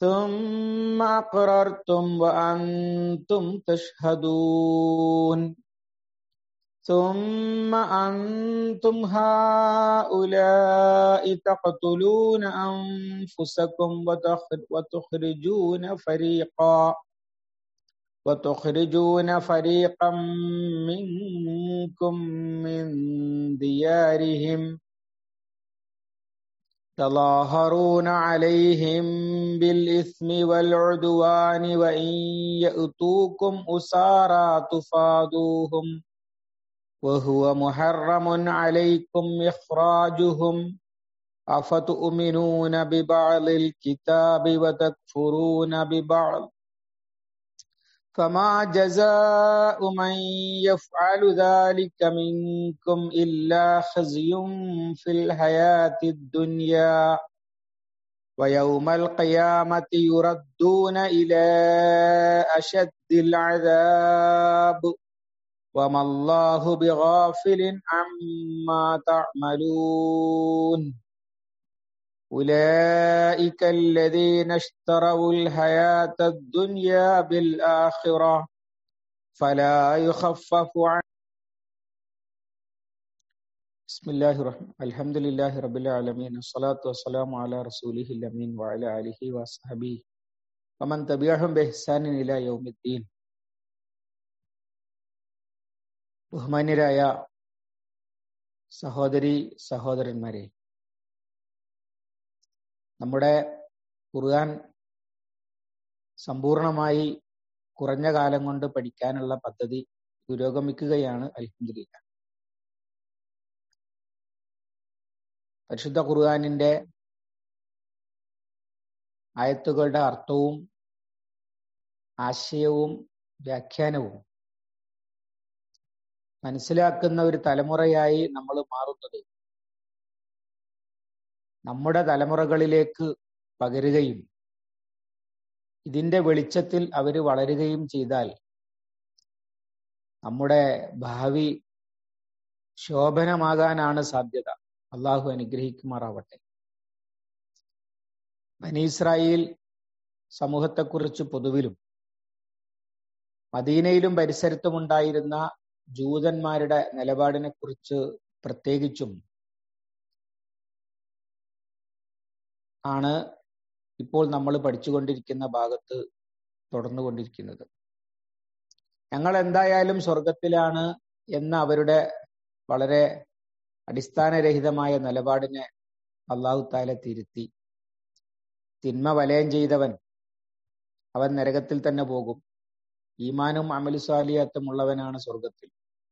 ثم أقررتم وأنتم تشهدون ثم أنتم هؤلاء تقتلون أنفسكم وتخرجون فريقا وتخرجون فريقا منكم من ديارهم تظاهرون عليهم بالإثم والعدوان وإن يأتوكم أسارى تفاضوهم وهو محرم عليكم إخراجهم أفتؤمنون ببعض الكتاب وتكفرون ببعض فما جزاء من يفعل ذلك منكم إلا خزي في الحياة الدنيا ويوم القيامة يردون إلى أشد العذاب وما الله بغافل عما تعملون أولئك الذين اشتروا الحياة الدنيا بالآخرة فلا يخفف عن بسم الله الرحمن الحمد لله رب العالمين الصلاة والسلام على رسوله الأمين وعلى آله وصحبه ومن تبعهم بإحسان إلى يوم الدين ബഹുമാന്യരായ സഹോദരി സഹോദരന്മാരെ നമ്മുടെ ഖുർആൻ സമ്പൂർണമായി കുറഞ്ഞ കാലം കൊണ്ട് പഠിക്കാനുള്ള പദ്ധതി പുരോഗമിക്കുകയാണ് അൽഹംദുലില്ലാ പരിശുദ്ധ ഖുർആാനിന്റെ ആയത്തുകളുടെ അർത്ഥവും ആശയവും വ്യാഖ്യാനവും മനസ്സിലാക്കുന്ന ഒരു തലമുറയായി നമ്മൾ മാറുന്നത് നമ്മുടെ തലമുറകളിലേക്ക് പകരുകയും ഇതിന്റെ വെളിച്ചത്തിൽ അവർ വളരുകയും ചെയ്താൽ നമ്മുടെ ഭാവി ശോഭനമാകാനാണ് സാധ്യത അള്ളാഹു അനുഗ്രഹിക്കുമാറാവട്ടെ ബനീസ്രായേൽ സമൂഹത്തെക്കുറിച്ച് പൊതുവിലും മദീനയിലും പരിസരത്തുമുണ്ടായിരുന്ന ജൂതന്മാരുടെ നിലപാടിനെ കുറിച്ച് പ്രത്യേകിച്ചും ആണ് ഇപ്പോൾ നമ്മൾ പഠിച്ചുകൊണ്ടിരിക്കുന്ന ഭാഗത്ത് തുടർന്നുകൊണ്ടിരിക്കുന്നത് ഞങ്ങൾ എന്തായാലും സ്വർഗത്തിലാണ് എന്ന അവരുടെ വളരെ അടിസ്ഥാനരഹിതമായ നിലപാടിനെ അള്ളാഹു താല തിരുത്തി തിന്മ വലയം ചെയ്തവൻ അവൻ നരകത്തിൽ തന്നെ പോകും ഈമാനും അമലുസാലിയാത്തും ഉള്ളവനാണ് സ്വർഗത്തിൽ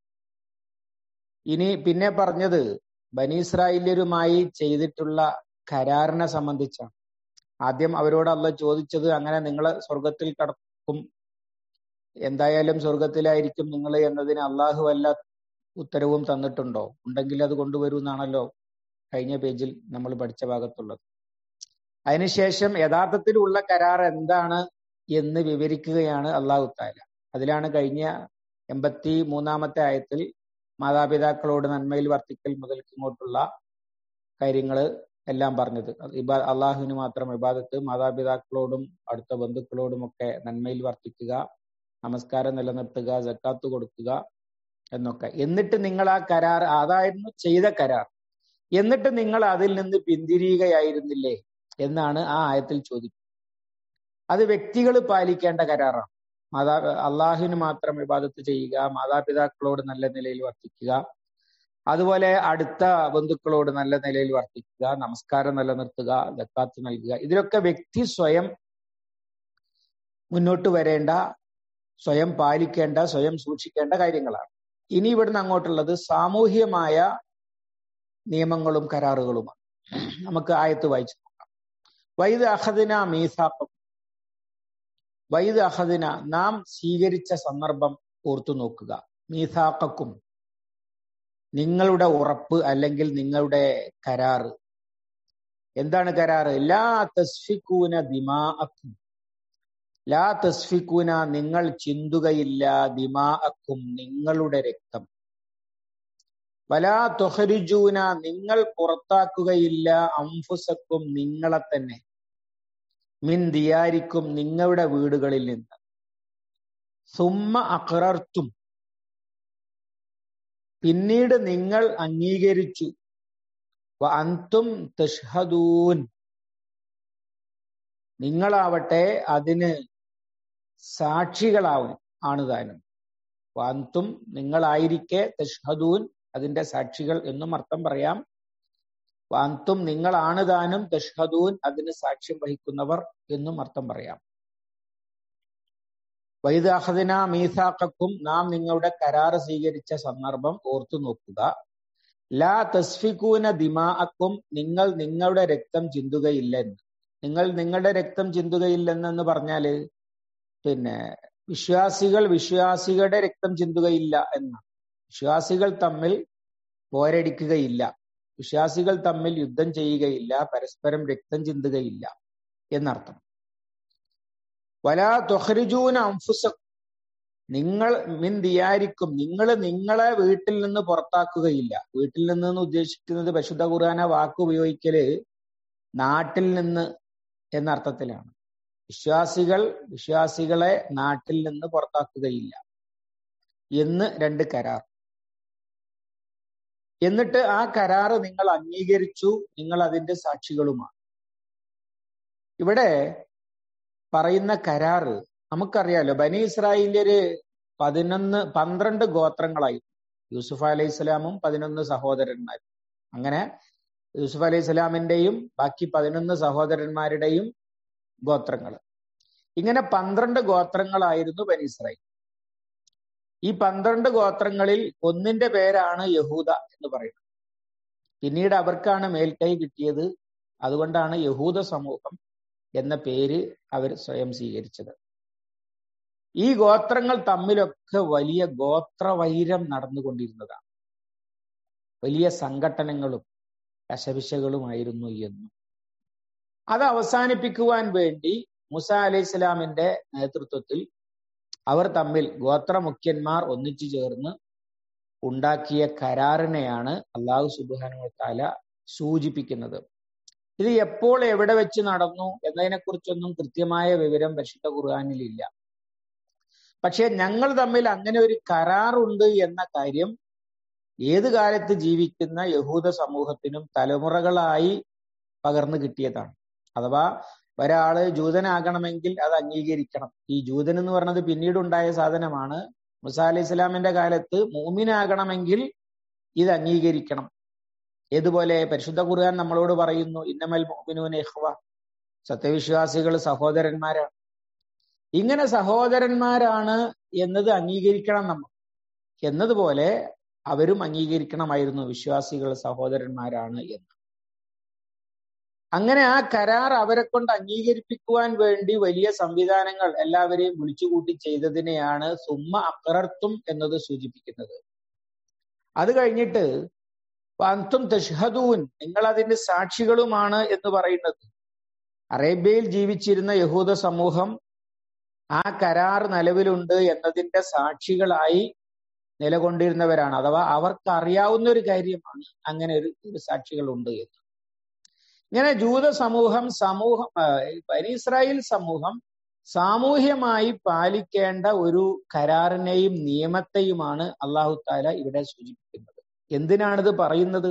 ഇനി പിന്നെ പറഞ്ഞത് ബനീസ്രായേല്യരുമായി ചെയ്തിട്ടുള്ള കരാറിനെ സംബന്ധിച്ചാണ് ആദ്യം അവരോട് അല്ല ചോദിച്ചത് അങ്ങനെ നിങ്ങൾ സ്വർഗത്തിൽ കടക്കും എന്തായാലും സ്വർഗത്തിലായിരിക്കും നിങ്ങൾ എന്നതിന് അള്ളാഹു വല്ല ഉത്തരവും തന്നിട്ടുണ്ടോ ഉണ്ടെങ്കിൽ അത് കൊണ്ടുവരൂ എന്നാണല്ലോ കഴിഞ്ഞ പേജിൽ നമ്മൾ പഠിച്ച ഭാഗത്തുള്ളത് അതിനുശേഷം യഥാർത്ഥത്തിലുള്ള കരാർ എന്താണ് എന്ന് വിവരിക്കുകയാണ് അള്ളാഹു താല അതിലാണ് കഴിഞ്ഞ എൺപത്തി മൂന്നാമത്തെ ആയത്തിൽ മാതാപിതാക്കളോട് നന്മയിൽ വർത്തിക്കൽ മുതൽക്ക് ഇങ്ങോട്ടുള്ള കാര്യങ്ങൾ എല്ലാം പറഞ്ഞത് ഇബാ അള്ളാഹുവിന് മാത്രം ഇബാദത്ത് മാതാപിതാക്കളോടും അടുത്ത ബന്ധുക്കളോടും ഒക്കെ നന്മയിൽ വർത്തിക്കുക നമസ്കാരം നിലനിർത്തുക ജക്കാത്ത് കൊടുക്കുക എന്നൊക്കെ എന്നിട്ട് നിങ്ങൾ ആ കരാർ അതായിരുന്നു ചെയ്ത കരാർ എന്നിട്ട് നിങ്ങൾ അതിൽ നിന്ന് പിന്തിരിയുകയായിരുന്നില്ലേ എന്നാണ് ആ ആയത്തിൽ ചോദിക്കുന്നത് അത് വ്യക്തികൾ പാലിക്കേണ്ട കരാറാണ് മാതാ അള്ളാഹുവിന് മാത്രം വിവാദത്ത് ചെയ്യുക മാതാപിതാക്കളോട് നല്ല നിലയിൽ വർത്തിക്കുക അതുപോലെ അടുത്ത ബന്ധുക്കളോട് നല്ല നിലയിൽ വർത്തിക്കുക നമസ്കാരം നിലനിർത്തുക ദക്കാത്ത് നൽകുക ഇതിലൊക്കെ വ്യക്തി സ്വയം മുന്നോട്ട് വരേണ്ട സ്വയം പാലിക്കേണ്ട സ്വയം സൂക്ഷിക്കേണ്ട കാര്യങ്ങളാണ് ഇനി ഇവിടുന്ന് അങ്ങോട്ടുള്ളത് സാമൂഹ്യമായ നിയമങ്ങളും കരാറുകളുമാണ് നമുക്ക് ആയത്ത് വായിച്ചു നോക്കാം വൈദ് അഹദിന മീസാപ്പം വൈദ് അഹദിന നാം സ്വീകരിച്ച സന്ദർഭം ഓർത്തു നോക്കുക മീസാക്കും നിങ്ങളുടെ ഉറപ്പ് അല്ലെങ്കിൽ നിങ്ങളുടെ കരാറ് എന്താണ് കരാറ് ലാ തസ്ഫിക്കൂന ദിമാഅക്കും ലാ തസ്ഫിക്കൂന നിങ്ങൾ ചിന്തുകയില്ല ദിമാഅക്കും നിങ്ങളുടെ രക്തം വലാ തൊഹരിജൂന നിങ്ങൾ പുറത്താക്കുകയില്ല അംഫുസക്കും നിങ്ങളെ തന്നെ മിൻ ദിയാരിക്കും നിങ്ങളുടെ വീടുകളിൽ നിന്ന് സുമ്മ അക്രർത്തും പിന്നീട് നിങ്ങൾ അംഗീകരിച്ചു അന്തും തഷ്ഹദൂൻ നിങ്ങളാവട്ടെ അതിന് സാക്ഷികളാവും ആണ് താനും വാന്തും നിങ്ങളായിരിക്കെ തഷ്ഹദൂൻ അതിന്റെ സാക്ഷികൾ എന്നും അർത്ഥം പറയാം വാന്തും നിങ്ങളാണ് താനും തഷ്ഹദൂൻ അതിന് സാക്ഷ്യം വഹിക്കുന്നവർ എന്നും അർത്ഥം പറയാം വൈദാഹദിന മീസാക്കും നാം നിങ്ങളുടെ കരാറ് സ്വീകരിച്ച സന്ദർഭം ഓർത്തു നോക്കുക ലാ തസ്ഫിക്കൂന ദിമാഅക്കും നിങ്ങൾ നിങ്ങളുടെ രക്തം ചിന്തുകയില്ലെന്ന് നിങ്ങൾ നിങ്ങളുടെ രക്തം ചിന്തുകയില്ലെന്ന് പറഞ്ഞാല് പിന്നെ വിശ്വാസികൾ വിശ്വാസികളുടെ രക്തം ചിന്തുകയില്ല എന്നാണ് വിശ്വാസികൾ തമ്മിൽ പോരടിക്കുകയില്ല വിശ്വാസികൾ തമ്മിൽ യുദ്ധം ചെയ്യുകയില്ല പരസ്പരം രക്തം ചിന്തുകയില്ല എന്നർത്ഥം വലാ തൊഹരിജൂന അംഫുസ നിങ്ങൾ മിൻ ദിയാരിക്കും നിങ്ങൾ നിങ്ങളെ വീട്ടിൽ നിന്ന് പുറത്താക്കുകയില്ല വീട്ടിൽ നിന്ന് എന്ന് ഉദ്ദേശിക്കുന്നത് പരിശുദ്ധ ഖുർആന വാക്ക് ഉപയോഗിക്കല് നാട്ടിൽ നിന്ന് എന്ന അർത്ഥത്തിലാണ് വിശ്വാസികൾ വിശ്വാസികളെ നാട്ടിൽ നിന്ന് പുറത്താക്കുകയില്ല എന്ന് രണ്ട് കരാർ എന്നിട്ട് ആ കരാറ് നിങ്ങൾ അംഗീകരിച്ചു നിങ്ങൾ അതിന്റെ സാക്ഷികളുമാണ് ഇവിടെ പറയുന്ന കരാറ് നമുക്കറിയാലോ ബനി ഇസ്രായേലിയര് പതിനൊന്ന് പന്ത്രണ്ട് ഗോത്രങ്ങളായി യൂസുഫ് അലൈഹി സ്വലാമും പതിനൊന്ന് സഹോദരന്മാരും അങ്ങനെ യൂസുഫ് അലൈഹി സ്വലാമിന്റെയും ബാക്കി പതിനൊന്ന് സഹോദരന്മാരുടെയും ഗോത്രങ്ങൾ ഇങ്ങനെ പന്ത്രണ്ട് ഗോത്രങ്ങളായിരുന്നു ബനി ഇസ്രായേൽ ഈ പന്ത്രണ്ട് ഗോത്രങ്ങളിൽ ഒന്നിന്റെ പേരാണ് യഹൂദ എന്ന് പറയുന്നത് പിന്നീട് അവർക്കാണ് മേൽക്കൈ കിട്ടിയത് അതുകൊണ്ടാണ് യഹൂദ സമൂഹം എന്ന പേര് അവർ സ്വയം സ്വീകരിച്ചത് ഈ ഗോത്രങ്ങൾ തമ്മിലൊക്കെ വലിയ ഗോത്രവൈരം നടന്നുകൊണ്ടിരുന്നതാണ് വലിയ സംഘട്ടനങ്ങളും കശപിശകളുമായിരുന്നു എന്നും അത് അവസാനിപ്പിക്കുവാൻ വേണ്ടി മുസ അലൈഹി സ്വലാമിന്റെ നേതൃത്വത്തിൽ അവർ തമ്മിൽ ഗോത്രമുഖ്യന്മാർ ഒന്നിച്ചു ചേർന്ന് ഉണ്ടാക്കിയ കരാറിനെയാണ് അള്ളാഹു സുബാനു താല സൂചിപ്പിക്കുന്നത് ഇത് എപ്പോൾ എവിടെ വെച്ച് നടന്നു എന്നതിനെക്കുറിച്ചൊന്നും കൃത്യമായ വിവരം പരിശുദ്ധ ഖുർആാനിലില്ല പക്ഷെ ഞങ്ങൾ തമ്മിൽ അങ്ങനെ ഒരു കരാറുണ്ട് എന്ന കാര്യം ഏത് കാലത്ത് ജീവിക്കുന്ന യഹൂദ സമൂഹത്തിനും തലമുറകളായി പകർന്നു കിട്ടിയതാണ് അഥവാ ഒരാള് ജൂതനാകണമെങ്കിൽ അത് അംഗീകരിക്കണം ഈ ജൂതൻ എന്ന് പറഞ്ഞത് പിന്നീട് ഉണ്ടായ സാധനമാണ് മുസ അലൈഹി ഇസ്ലാമിന്റെ കാലത്ത് മൂമിനാകണമെങ്കിൽ ഇത് അംഗീകരിക്കണം ഏതുപോലെ പരിശുദ്ധ ഖുർആൻ നമ്മളോട് പറയുന്നു ഇന്നമൽ മോമിനൂൻ ഇഹ്വ സത്യവിശ്വാസികൾ സഹോദരന്മാരാണ് ഇങ്ങനെ സഹോദരന്മാരാണ് എന്നത് അംഗീകരിക്കണം നമ്മൾ എന്നതുപോലെ അവരും അംഗീകരിക്കണമായിരുന്നു വിശ്വാസികൾ സഹോദരന്മാരാണ് എന്ന് അങ്ങനെ ആ കരാർ അവരെ കൊണ്ട് അംഗീകരിപ്പിക്കുവാൻ വേണ്ടി വലിയ സംവിധാനങ്ങൾ എല്ലാവരെയും വിളിച്ചുകൂട്ടി ചെയ്തതിനെയാണ് സുമ്മ അക്രർത്തും എന്നത് സൂചിപ്പിക്കുന്നത് അത് കഴിഞ്ഞിട്ട് പന്തും തഷ്ഹദൂൻ നിങ്ങൾ അതിന്റെ സാക്ഷികളുമാണ് എന്ന് പറയുന്നത് അറേബ്യയിൽ ജീവിച്ചിരുന്ന യഹൂദ സമൂഹം ആ കരാർ നിലവിലുണ്ട് എന്നതിന്റെ സാക്ഷികളായി നിലകൊണ്ടിരുന്നവരാണ് അഥവാ അവർക്ക് അറിയാവുന്ന ഒരു കാര്യമാണ് അങ്ങനെ ഒരു ഒരു സാക്ഷികളുണ്ട് എന്ന് ഇങ്ങനെ ജൂത സമൂഹം സമൂഹം ഇസ്രായേൽ സമൂഹം സാമൂഹ്യമായി പാലിക്കേണ്ട ഒരു കരാറിനെയും നിയമത്തെയുമാണ് അള്ളാഹു താല ഇവിടെ സൂചിപ്പിക്കുന്നത് എന്തിനാണിത് പറയുന്നത്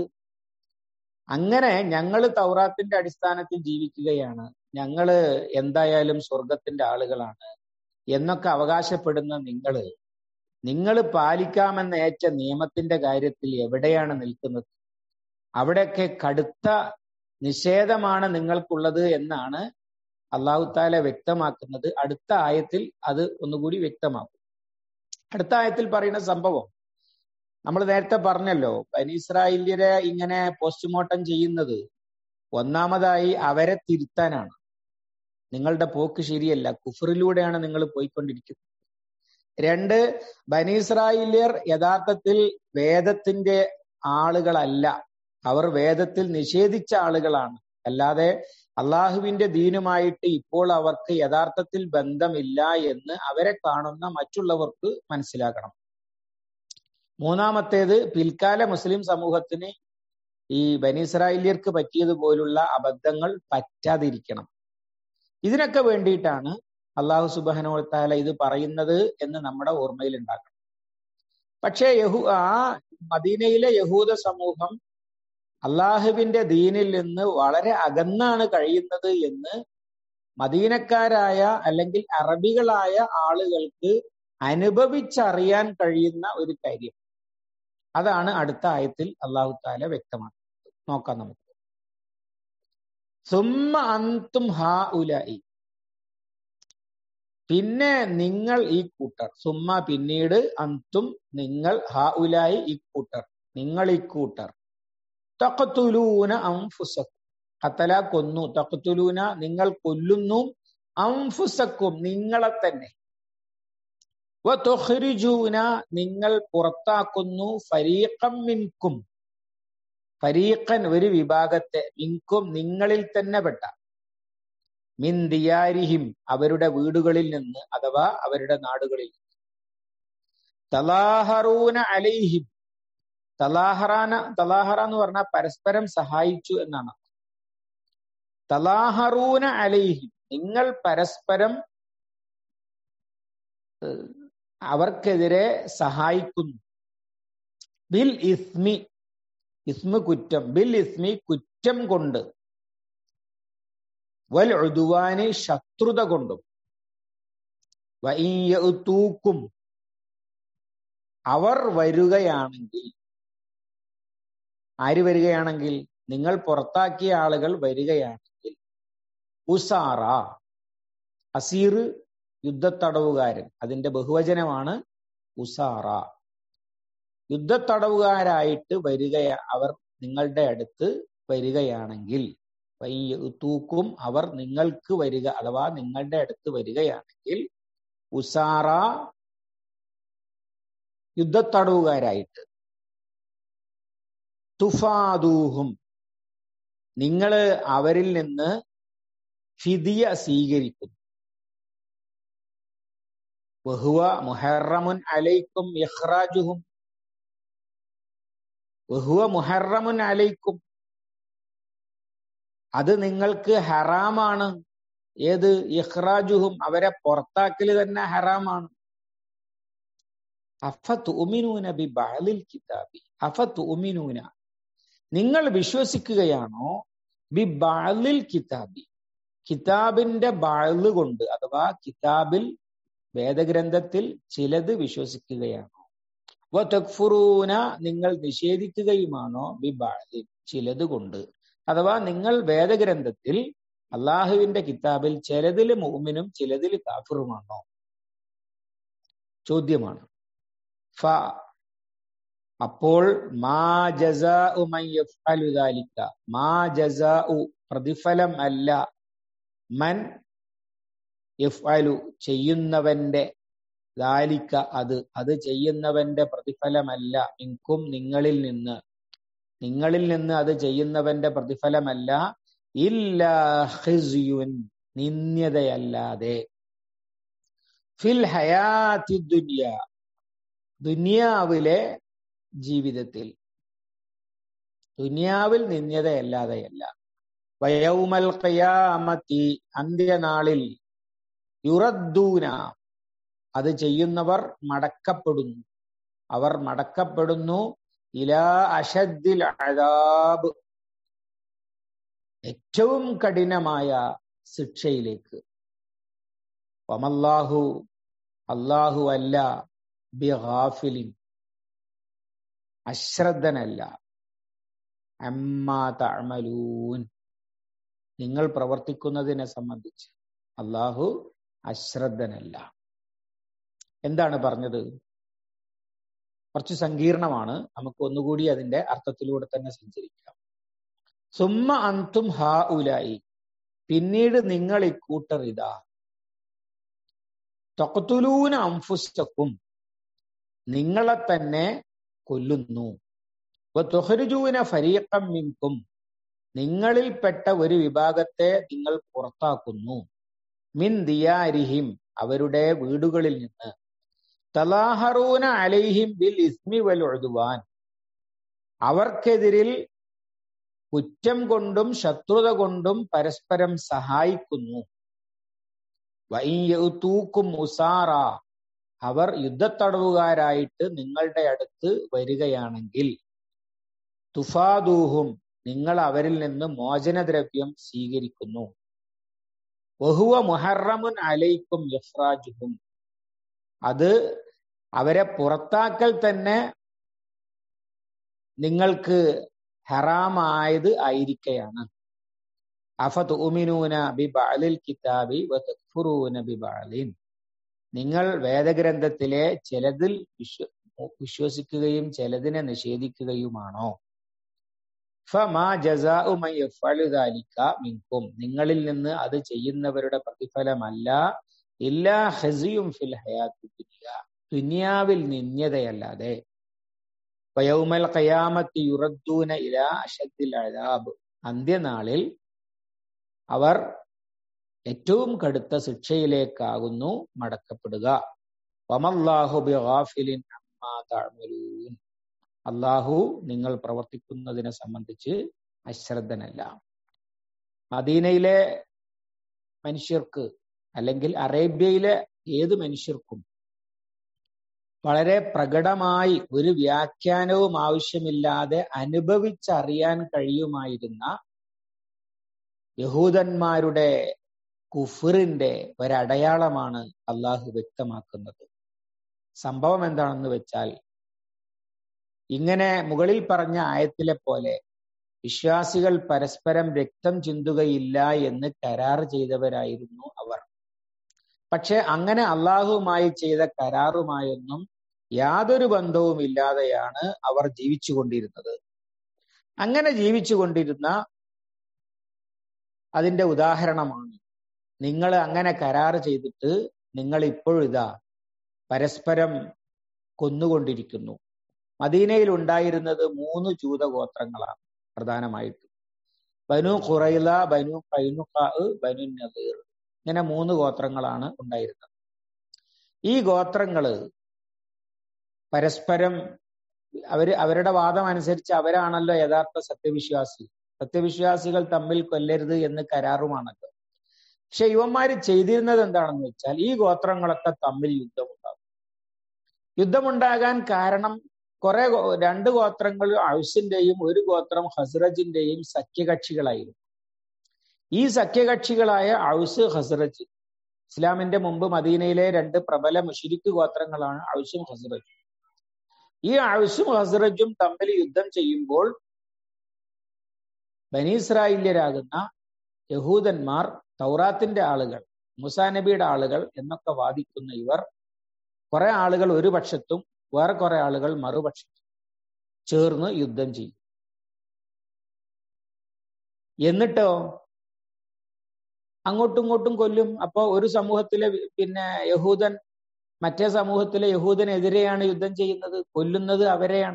അങ്ങനെ ഞങ്ങൾ തൗറാത്തിന്റെ അടിസ്ഥാനത്തിൽ ജീവിക്കുകയാണ് ഞങ്ങള് എന്തായാലും സ്വർഗത്തിന്റെ ആളുകളാണ് എന്നൊക്കെ അവകാശപ്പെടുന്ന നിങ്ങള് നിങ്ങൾ പാലിക്കാമെന്ന് ഏറ്റ നിയമത്തിന്റെ കാര്യത്തിൽ എവിടെയാണ് നിൽക്കുന്നത് അവിടെയൊക്കെ കടുത്ത നിഷേധമാണ് നിങ്ങൾക്കുള്ളത് എന്നാണ് അള്ളാഹു താല വ്യക്തമാക്കുന്നത് അടുത്ത ആയത്തിൽ അത് ഒന്നുകൂടി വ്യക്തമാക്കും അടുത്ത ആയത്തിൽ പറയുന്ന സംഭവം നമ്മൾ നേരത്തെ പറഞ്ഞല്ലോ ബനീസ്രായേല്യരെ ഇങ്ങനെ പോസ്റ്റ്മോർട്ടം ചെയ്യുന്നത് ഒന്നാമതായി അവരെ തിരുത്താനാണ് നിങ്ങളുടെ പോക്ക് ശരിയല്ല കുഫറിലൂടെയാണ് നിങ്ങൾ പോയിക്കൊണ്ടിരിക്കുന്നത് രണ്ട് ബനീസ്രായേല്യർ യഥാർത്ഥത്തിൽ വേദത്തിന്റെ ആളുകളല്ല അവർ വേദത്തിൽ നിഷേധിച്ച ആളുകളാണ് അല്ലാതെ അള്ളാഹുവിന്റെ ദീനുമായിട്ട് ഇപ്പോൾ അവർക്ക് യഥാർത്ഥത്തിൽ ബന്ധമില്ല എന്ന് അവരെ കാണുന്ന മറ്റുള്ളവർക്ക് മനസ്സിലാക്കണം മൂന്നാമത്തേത് പിൽക്കാല മുസ്ലിം സമൂഹത്തിന് ഈ ബനിസ്രായേലിയർക്ക് പറ്റിയതുപോലുള്ള അബദ്ധങ്ങൾ പറ്റാതിരിക്കണം ഇതിനൊക്കെ വേണ്ടിയിട്ടാണ് അള്ളാഹു സുബാനോത്താല ഇത് പറയുന്നത് എന്ന് നമ്മുടെ ഓർമ്മയിൽ ഉണ്ടാക്കണം പക്ഷേ യഹു ആ മദീനയിലെ യഹൂദ സമൂഹം അള്ളാഹുവിന്റെ ദീനിൽ നിന്ന് വളരെ അകന്നാണ് കഴിയുന്നത് എന്ന് മദീനക്കാരായ അല്ലെങ്കിൽ അറബികളായ ആളുകൾക്ക് അനുഭവിച്ചറിയാൻ കഴിയുന്ന ഒരു കാര്യം അതാണ് അടുത്ത ആയത്തിൽ അള്ളാഹു താല വ്യക്തമാക്കുന്നത് നോക്കാം നമുക്ക് സുമ്മ അന്തും ഹാ ഉലായി പിന്നെ നിങ്ങൾ ഈ കൂട്ടർ സുമ്മ പിന്നീട് അന്തും നിങ്ങൾ ഹാ ഉലായി ഈ കൂട്ടർ നിങ്ങൾ ഈ കൂട്ടർ തഖത്തുലൂന അംഫുസക്കും ഖത്തല കൊന്നു തഖത്തുലൂന നിങ്ങൾ കൊല്ലുന്നു അംഫുസക്കും നിങ്ങളെ തന്നെ വതുഖ്രിജൂന നിങ്ങൾ പുറത്താക്കുന്നു ഫരീഖം മിൻകും ഫരീഖൻ ഒരു വിഭാഗത്തെ മിൻകും നിങ്ങളിൽ തന്നെ പെട്ട മിൻ ദിയാരിഹിം അവരുടെ വീടുകളിൽ നിന്ന് അഥവാ അവരുടെ നാടുകളിൽ തലാഹറൂന അലൈഹിം തലാഹറാന തലാഹറ എന്ന് പറഞ്ഞാൽ പരസ്പരം സഹായിച്ചു എന്നാണ് തലാഹറൂന അലൈഹിം നിങ്ങൾ പരസ്പരം അവർക്കെതിരെ സഹായിക്കുന്നു ബിൽ ഇസ്മി ഇസ്മ കുറ്റം ബിൽ ഇസ്മി കുറ്റം കൊണ്ട് വൽ ഉദുവാന് ശത്രുത കൊണ്ടും തൂക്കും അവർ വരികയാണെങ്കിൽ ആര് വരികയാണെങ്കിൽ നിങ്ങൾ പുറത്താക്കിയ ആളുകൾ വരികയാണെങ്കിൽ ഉസാറ അസീർ യുദ്ധത്തടവുകാരൻ അതിന്റെ ബഹുവചനമാണ് ഉസാറ യുദ്ധത്തടവുകാരായിട്ട് വരിക അവർ നിങ്ങളുടെ അടുത്ത് വരികയാണെങ്കിൽ തൂക്കും അവർ നിങ്ങൾക്ക് വരിക അഥവാ നിങ്ങളുടെ അടുത്ത് വരികയാണെങ്കിൽ ഉസാറ യുദ്ധത്തടവുകാരായിട്ട് തുഫാദൂഹും നിങ്ങൾ അവരിൽ നിന്ന് ഫിദിയ സ്വീകരിക്കുന്നു വഹുവ മുഹറമുൻ അലൈക്കും ഇഖ്റാജുഹും വഹുവ മുഹറമുൻ അലൈക്കും അത് നിങ്ങൾക്ക് ഹറാമാണ് ഏത് ഇഖ്റാജുഹും അവരെ പുറത്താക്കല് തന്നെ ഹറാമാണ് അഫത്ത് ഉമിനൂന ബി ബാലിൽ കിതാബി അഫത്ത് ഉമിനൂന നിങ്ങൾ വിശ്വസിക്കുകയാണോ ബി ബാലിൽ കിതാബി കിതാബിന്റെ ബാള് കൊണ്ട് അഥവാ കിതാബിൽ വേദഗ്രന്ഥത്തിൽ ചിലത് വിശ്വസിക്കുകയാണോ വതക്ഫുറൂന നിങ്ങൾ നിഷേധിക്കുകയുമാണോ ബി ബാലിൽ ചിലത് കൊണ്ട് അഥവാ നിങ്ങൾ വേദഗ്രന്ഥത്തിൽ അള്ളാഹുവിന്റെ കിതാബിൽ ചിലതിൽ മൂമിനും ചിലതിൽ കാഫിറുമാണോ ചോദ്യമാണ് ഫ അപ്പോൾ മാ ജസാഉ മൻ യഫ്അലു ദാലിക മാ ജസാഉ പ്രതിഫലം അല്ല മൻ യഫ്അലു ചെയ്യുന്നവന്റെ ദാലിക്ക അത് അത് ചെയ്യുന്നവന്റെ പ്രതിഫലമല്ല മിൻകും നിങ്ങളിൽ നിന്ന് നിങ്ങളിൽ നിന്ന് അത് ചെയ്യുന്നവന്റെ പ്രതിഫലമല്ല ഇല്ലാ ഖിസ്യുൻ നിന്ദ്യതയല്ലാതെ ഫിൽ ഹയാത്തി ദുനിയ ദുനിയാവിലെ ജീവിതത്തിൽ ദുനിയാവിൽ നിന്ദ്യതയല്ലാതെയല്ല വയൗമൽ ഖിയാമത്തി അന്ത്യനാളിൽ യുറദ്ദൂന അത് ചെയ്യുന്നവർ മടക്കപ്പെടുന്നു അവർ മടക്കപ്പെടുന്നു ഇലാ അഷദ്ദിൽ അഴാബ് ഏറ്റവും കഠിനമായ ശിക്ഷയിലേക്ക് വമല്ലാഹു അല്ലാഹു അല്ല ബിഗാഫിലിൻ അശ്രദ്ധനല്ല അമ്മാ തഅമലൂൻ നിങ്ങൾ പ്രവർത്തിക്കുന്നതിനെ സംബന്ധിച്ച് അള്ളാഹു അശ്രദ്ധനല്ല എന്താണ് പറഞ്ഞത് കുറച്ച് സങ്കീർണമാണ് നമുക്ക് ഒന്നുകൂടി അതിന്റെ അർത്ഥത്തിലൂടെ തന്നെ സഞ്ചരിക്കാം സുമ്മ അന്തും ഹാ ഉലായി പിന്നീട് നിങ്ങൾ ഇക്കൂട്ടർ ഇതാ തൊക്കത്തുലൂന അംഫുസ്തക്കും നിങ്ങളെ തന്നെ കൊല്ലുന്നു തൊഹരുജൂന ഫരീഖം മിൻകും നിങ്ങളിൽപ്പെട്ട ഒരു വിഭാഗത്തെ നിങ്ങൾ പുറത്താക്കുന്നു മിൻ ദിയാരിഹിം അവരുടെ വീടുകളിൽ നിന്ന് തലാഹറൂന അലൈഹിം ബിൽ ഇസ്മി വൽ ഉദ്വാൻ അവർക്കെതിരിൽ കുറ്റം കൊണ്ടും ശത്രുത കൊണ്ടും പരസ്പരം സഹായിക്കുന്നു വൈയൂക്കും ഉസാറ അവർ യുദ്ധത്തടവുകാരായിട്ട് നിങ്ങളുടെ അടുത്ത് വരികയാണെങ്കിൽ തുഫാദൂഹും നിങ്ങൾ അവരിൽ നിന്ന് മോചനദ്രവ്യം സ്വീകരിക്കുന്നു വഹുവ മുഹറമുൻ അലൈക്കും യഫ്രാജുഹും അത് അവരെ പുറത്താക്കൽ തന്നെ നിങ്ങൾക്ക് ഹറാമായത് ആയിരിക്കയാണ് അഫതുമിനൂന ബി ബഅലിൽ കിതാബി വതക്ഫുറൂന ബി ബഅലിൻ നിങ്ങൾ വേദഗ്രന്ഥത്തിലെ ചിലതിൽ വിശ്വ വിശ്വസിക്കുകയും ചിലതിനെ നിഷേധിക്കുകയുമാണോ ഫമാ ജസാഉ മൻ യഫ്അലു ദാലിക മിൻകും നിങ്ങളിൽ നിന്ന് അത് ചെയ്യുന്നവരുടെ പ്രതിഫലമല്ല ഇല്ലാ ഖസിയും ഫിൽ ഹയാത്തി ദുനിയ ദുനിയാവിൽ നിന്യതയല്ലാതെ വയൗമൽ ഖയാമത്തി യുറദ്ദൂന ഇലാ അശദ്ദിൽ അദാബ് അന്ത്യനാളിൽ അവർ ഏറ്റവും കടുത്ത ശിക്ഷയിലേക്കാകുന്നു മടക്കപ്പെടുക വമല്ലാഹു ബിഗാഫിലിൻ അമ്മാ തഅമലൂൻ അള്ളാഹു നിങ്ങൾ പ്രവർത്തിക്കുന്നതിനെ സംബന്ധിച്ച് അശ്രദ്ധനല്ല മദീനയിലെ മനുഷ്യർക്ക് അല്ലെങ്കിൽ അറേബ്യയിലെ ഏത് മനുഷ്യർക്കും വളരെ പ്രകടമായി ഒരു വ്യാഖ്യാനവും ആവശ്യമില്ലാതെ അനുഭവിച്ചറിയാൻ കഴിയുമായിരുന്ന യഹൂദന്മാരുടെ കുഫറിന്റെ ഒരടയാളമാണ് അള്ളാഹു വ്യക്തമാക്കുന്നത് സംഭവം എന്താണെന്ന് വെച്ചാൽ ഇങ്ങനെ മുകളിൽ പറഞ്ഞ ആയത്തിലെ പോലെ വിശ്വാസികൾ പരസ്പരം രക്തം ചിന്തുകയില്ല എന്ന് കരാർ ചെയ്തവരായിരുന്നു അവർ പക്ഷെ അങ്ങനെ അള്ളാഹുവുമായി ചെയ്ത കരാറുമായൊന്നും യാതൊരു ബന്ധവും ഇല്ലാതെയാണ് അവർ ജീവിച്ചുകൊണ്ടിരുന്നത് അങ്ങനെ ജീവിച്ചുകൊണ്ടിരുന്ന അതിന്റെ ഉദാഹരണമാണ് നിങ്ങൾ അങ്ങനെ കരാർ ചെയ്തിട്ട് നിങ്ങൾ ഇപ്പോഴും ഇതാ പരസ്പരം കൊന്നുകൊണ്ടിരിക്കുന്നു മദീനയിൽ ഉണ്ടായിരുന്നത് മൂന്ന് ജൂതഗോത്രങ്ങളാണ് പ്രധാനമായിട്ടും ബനു ഖുറൈല ബനു കൈനുഖാ ബനു നദീർ ഇങ്ങനെ മൂന്ന് ഗോത്രങ്ങളാണ് ഉണ്ടായിരുന്നത് ഈ ഗോത്രങ്ങള് പരസ്പരം അവര് അവരുടെ വാദം അനുസരിച്ച് അവരാണല്ലോ യഥാർത്ഥ സത്യവിശ്വാസി സത്യവിശ്വാസികൾ തമ്മിൽ കൊല്ലരുത് എന്ന് കരാറുമാണല്ലോ പക്ഷെ ഇവന്മാര് ചെയ്തിരുന്നത് എന്താണെന്ന് വെച്ചാൽ ഈ ഗോത്രങ്ങളൊക്കെ തമ്മിൽ യുദ്ധമുണ്ടാകും യുദ്ധമുണ്ടാകാൻ കാരണം കുറെ രണ്ട് ഗോത്രങ്ങൾ ഔസിന്റെയും ഒരു ഗോത്രം ഹസ്രജിന്റെയും സഖ്യകക്ഷികളായിരുന്നു ഈ സഖ്യകക്ഷികളായ ഔസ് ഹസ്രജ് ഇസ്ലാമിന്റെ മുമ്പ് മദീനയിലെ രണ്ട് പ്രബല മുഷിരിക്ക് ഗോത്രങ്ങളാണ് ഔസും ഹസ്രജും ഈ ഔസും ഹസ്രജും തമ്മിൽ യുദ്ധം ചെയ്യുമ്പോൾ ബനീസ്രായില്യരാകുന്ന യഹൂദന്മാർ തൗറാത്തിന്റെ ആളുകൾ മുസാ നബിയുടെ ആളുകൾ എന്നൊക്കെ വാദിക്കുന്ന ഇവർ കുറെ ആളുകൾ ഒരു പക്ഷത്തും വേറെ കുറെ ആളുകൾ മറുപക്ഷത്തും ചേർന്ന് യുദ്ധം ചെയ്യും എന്നിട്ടോ അങ്ങോട്ടും ഇങ്ങോട്ടും കൊല്ലും അപ്പോ ഒരു സമൂഹത്തിലെ പിന്നെ യഹൂദൻ മറ്റേ സമൂഹത്തിലെ യഹൂദനെതിരെയാണ് യുദ്ധം ചെയ്യുന്നത് കൊല്ലുന്നത് അവരെയാണ്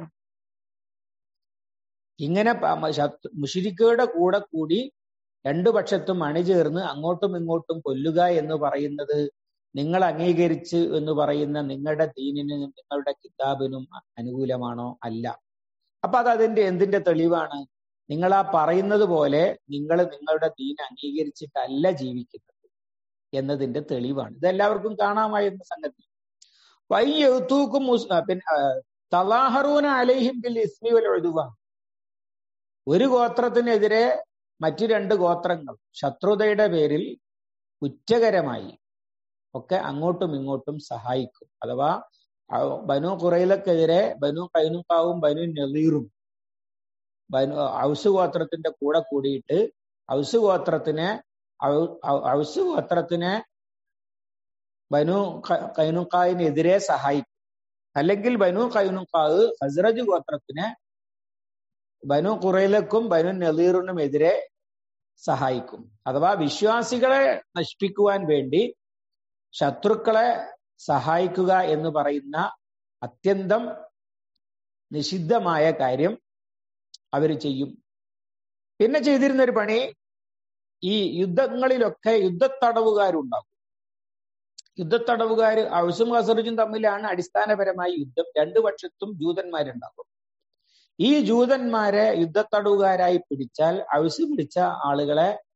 ഇങ്ങനെ മുഷിരിക്കയുടെ കൂടെ കൂടി രണ്ടു പക്ഷത്തും അണിചേർന്ന് അങ്ങോട്ടും ഇങ്ങോട്ടും കൊല്ലുക എന്ന് പറയുന്നത് നിങ്ങൾ അംഗീകരിച്ച് എന്ന് പറയുന്ന നിങ്ങളുടെ ദീനിനും നിങ്ങളുടെ കിതാബിനും അനുകൂലമാണോ അല്ല അപ്പൊ അത് അതിന്റെ എന്തിന്റെ തെളിവാണ് നിങ്ങൾ ആ പറയുന്നത് പോലെ നിങ്ങൾ നിങ്ങളുടെ ദീൻ അംഗീകരിച്ചിട്ടല്ല ജീവിക്കുന്നത് എന്നതിന്റെ തെളിവാണ് ഇതെല്ലാവർക്കും കാണാമായിരുന്ന സംഗതി വൈത്തൂക്കും പിന്നെ തലാഹറൂന അലൈഹിം ബിൽ ഇസ്മി വൽ ഒഴുതുക ഒരു ഗോത്രത്തിനെതിരെ മറ്റു രണ്ട് ഗോത്രങ്ങൾ ശത്രുതയുടെ പേരിൽ കുറ്റകരമായി ഒക്കെ അങ്ങോട്ടും ഇങ്ങോട്ടും സഹായിക്കും അഥവാ ബനു കുറയിലക്കെതിരെ ബനു കൈനുക്കാവും ബനു നെളീറും ബനു ഔസ് ഗോത്രത്തിന്റെ കൂടെ കൂടിയിട്ട് ഔസ് ഗോത്രത്തിനെ ഔസ് ഗോത്രത്തിനെ ബനു കൈനുക്കാവിനെതിരെ സഹായിക്കും അല്ലെങ്കിൽ ബനു കൈനുക്കാവ് ഹസ്രജ് ഗോത്രത്തിനെ ബനു കുറയിലക്കും ബനു നദീറിനും എതിരെ സഹായിക്കും അഥവാ വിശ്വാസികളെ നശിപ്പിക്കുവാൻ വേണ്ടി ശത്രുക്കളെ സഹായിക്കുക എന്ന് പറയുന്ന അത്യന്തം നിഷിദ്ധമായ കാര്യം അവർ ചെയ്യും പിന്നെ ചെയ്തിരുന്ന ഒരു പണി ഈ യുദ്ധങ്ങളിലൊക്കെ യുദ്ധത്തടവുകാരുണ്ടാകും യുദ്ധത്തടവുകാർ ഔസും ഹസറുജും തമ്മിലാണ് അടിസ്ഥാനപരമായി യുദ്ധം രണ്ടു പക്ഷത്തും ജൂതന്മാരുണ്ടാകും ഈ ജൂതന്മാരെ യുദ്ധത്തടവുകാരായി പിടിച്ചാൽ ഔസ് പിടിച്ച ആളുകളെ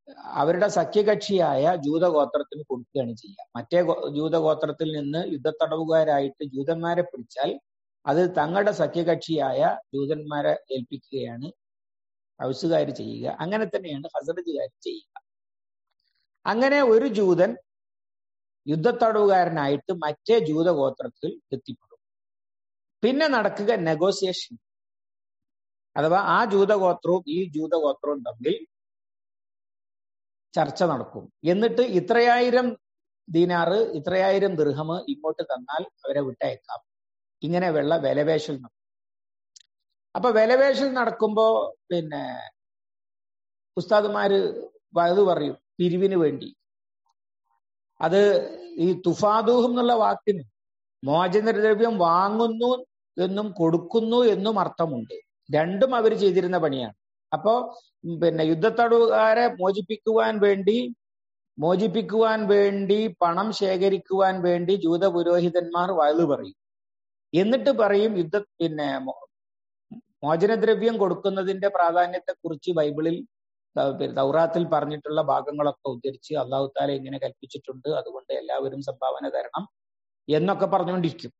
അവരുടെ സഖ്യകക്ഷിയായ ജൂതഗോത്രത്തിന് കൊടുക്കുകയാണ് ചെയ്യുക മറ്റേ ജൂതഗോത്രത്തിൽ നിന്ന് യുദ്ധത്തടവുകാരായിട്ട് ജൂതന്മാരെ പിടിച്ചാൽ അത് തങ്ങളുടെ സഖ്യകക്ഷിയായ ജൂതന്മാരെ ഏൽപ്പിക്കുകയാണ് ഹൗസുകാർ ചെയ്യുക അങ്ങനെ തന്നെയാണ് ഹസറജുകാർ ചെയ്യുക അങ്ങനെ ഒരു ജൂതൻ യുദ്ധത്തടവുകാരനായിട്ട് മറ്റേ ജൂതഗോത്രത്തിൽ എത്തിപ്പെടും പിന്നെ നടക്കുക നെഗോസിയേഷൻ അഥവാ ആ ജൂതഗോത്രവും ഈ ജൂതഗോത്രവും തമ്മിൽ ചർച്ച നടക്കും എന്നിട്ട് ഇത്രയായിരം ദീനാറ് ഇത്രയായിരം ദൃഹമ് ഇങ്ങോട്ട് തന്നാൽ അവരെ വിട്ടയക്കാം ഇങ്ങനെ വെള്ള വിലവേശൽ നടക്കും അപ്പൊ വിലവേശൽ നടക്കുമ്പോ പിന്നെ ഉസ്താദുമാര് അത് പറയും പിരിവിന് വേണ്ടി അത് ഈ തുഫാദൂഹം എന്നുള്ള വാക്കിന് മോചനദ്രവ്യം വാങ്ങുന്നു എന്നും കൊടുക്കുന്നു എന്നും അർത്ഥമുണ്ട് രണ്ടും അവർ ചെയ്തിരുന്ന പണിയാണ് അപ്പോ പിന്നെ യുദ്ധത്തടവുകാരെ മോചിപ്പിക്കുവാൻ വേണ്ടി മോചിപ്പിക്കുവാൻ വേണ്ടി പണം ശേഖരിക്കുവാൻ വേണ്ടി ജൂത പുരോഹിതന്മാർ വയലു പറയും എന്നിട്ട് പറയും യുദ്ധ പിന്നെ മോചനദ്രവ്യം കൊടുക്കുന്നതിന്റെ പ്രാധാന്യത്തെക്കുറിച്ച് ബൈബിളിൽ തൗറാത്തിൽ പറഞ്ഞിട്ടുള്ള ഭാഗങ്ങളൊക്കെ ഉദ്ധരിച്ച് അള്ളാഹു താല ഇങ്ങനെ കൽപ്പിച്ചിട്ടുണ്ട് അതുകൊണ്ട് എല്ലാവരും സംഭാവന തരണം എന്നൊക്കെ പറഞ്ഞുകൊണ്ടിരിക്കും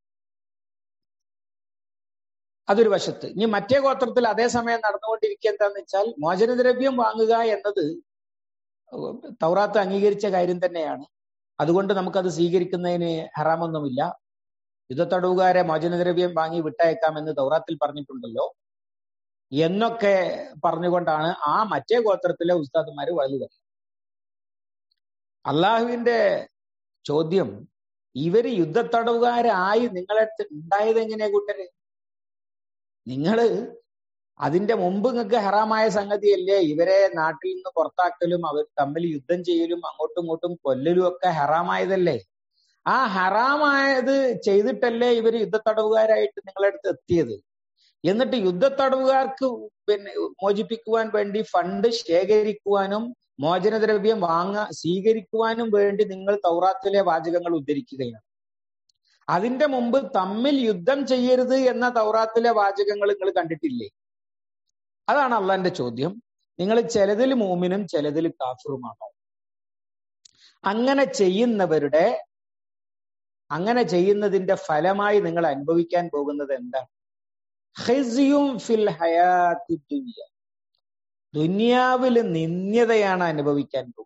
അതൊരു വശത്ത് ഇനി മറ്റേ ഗോത്രത്തിൽ അതേസമയം നടന്നുകൊണ്ടിരിക്കുക എന്താന്ന് വെച്ചാൽ മോചനദ്രവ്യം വാങ്ങുക എന്നത് തൗറാത്ത് അംഗീകരിച്ച കാര്യം തന്നെയാണ് അതുകൊണ്ട് നമുക്കത് സ്വീകരിക്കുന്നതിന് ഹറാമൊന്നുമില്ല യുദ്ധത്തടവുകാരെ മോചനദ്രവ്യം വാങ്ങി വിട്ടയക്കാമെന്ന് തൗറാത്തിൽ പറഞ്ഞിട്ടുണ്ടല്ലോ എന്നൊക്കെ പറഞ്ഞുകൊണ്ടാണ് ആ മറ്റേ ഗോത്രത്തിലെ ഉസ്താദുമാര് വലുത് അള്ളാഹുവിന്റെ ചോദ്യം ഇവര് യുദ്ധത്തടവുകാരായി നിങ്ങളടുത്ത് ഉണ്ടായത് എങ്ങനെയാ കൂട്ടര് നിങ്ങള് അതിന്റെ മുമ്പ് നിങ്ങൾക്ക് ഹറാമായ സംഗതിയല്ലേ ഇവരെ നാട്ടിൽ നിന്ന് പുറത്താക്കലും അവർ തമ്മിൽ യുദ്ധം ചെയ്യലും അങ്ങോട്ടും ഇങ്ങോട്ടും കൊല്ലലും ഒക്കെ ഹറാമായതല്ലേ ആ ഹറാമായത് ചെയ്തിട്ടല്ലേ ഇവർ യുദ്ധത്തടവുകാരായിട്ട് നിങ്ങളടുത്ത് എത്തിയത് എന്നിട്ട് യുദ്ധത്തടവുകാർക്ക് പിന്നെ മോചിപ്പിക്കുവാൻ വേണ്ടി ഫണ്ട് ശേഖരിക്കുവാനും മോചനദ്രവ്യം വാങ്ങ സ്വീകരിക്കുവാനും വേണ്ടി നിങ്ങൾ തൗറാത്തിലെ വാചകങ്ങൾ ഉദ്ധരിക്കുകയാണ് അതിന്റെ മുമ്പ് തമ്മിൽ യുദ്ധം ചെയ്യരുത് എന്ന തൗറാത്തിലെ വാചകങ്ങൾ നിങ്ങൾ കണ്ടിട്ടില്ലേ അതാണ് അള്ളാന്റെ ചോദ്യം നിങ്ങൾ ചിലതിൽ മൂമിനും ചിലതിൽ കാഫറുമാണോ അങ്ങനെ ചെയ്യുന്നവരുടെ അങ്ങനെ ചെയ്യുന്നതിന്റെ ഫലമായി നിങ്ങൾ അനുഭവിക്കാൻ പോകുന്നത് എന്താണ് ഖിസ്യും ഫിൽ ഹയാത്തി ദുനിയ ദുനിയാവിൽ നിന്ദ്യതയാണ് അനുഭവിക്കാൻ പോകുന്നത്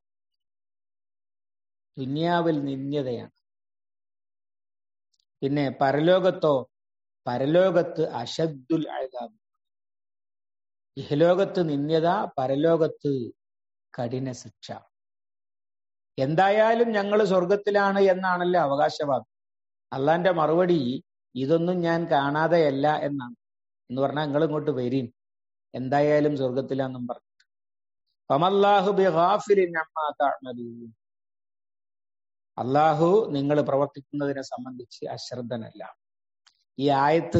ദുനിയാവിൽ നിന്ദ്യതയാണ് പിന്നെ പരലോകത്തോ പരലോകത്ത് അശദ്ദുൽ അഴകാം ഇഹലോകത്ത് നിന്ദ്യത പരലോകത്ത് കഠിന ശിക്ഷ എന്തായാലും ഞങ്ങൾ സ്വർഗത്തിലാണ് എന്നാണല്ലോ അവകാശവാദം അള്ളാന്റെ മറുപടി ഇതൊന്നും ഞാൻ കാണാതെയല്ല എന്നാണ് എന്ന് പറഞ്ഞാൽ നിങ്ങൾ ഇങ്ങോട്ട് വരീൻ എന്തായാലും സ്വർഗത്തിലാന്നും പറഞ്ഞു ഫമല്ലാഹു അള്ളാഹു നിങ്ങൾ പ്രവർത്തിക്കുന്നതിനെ സംബന്ധിച്ച് അശ്രദ്ധനല്ല ഈ ആയത്ത്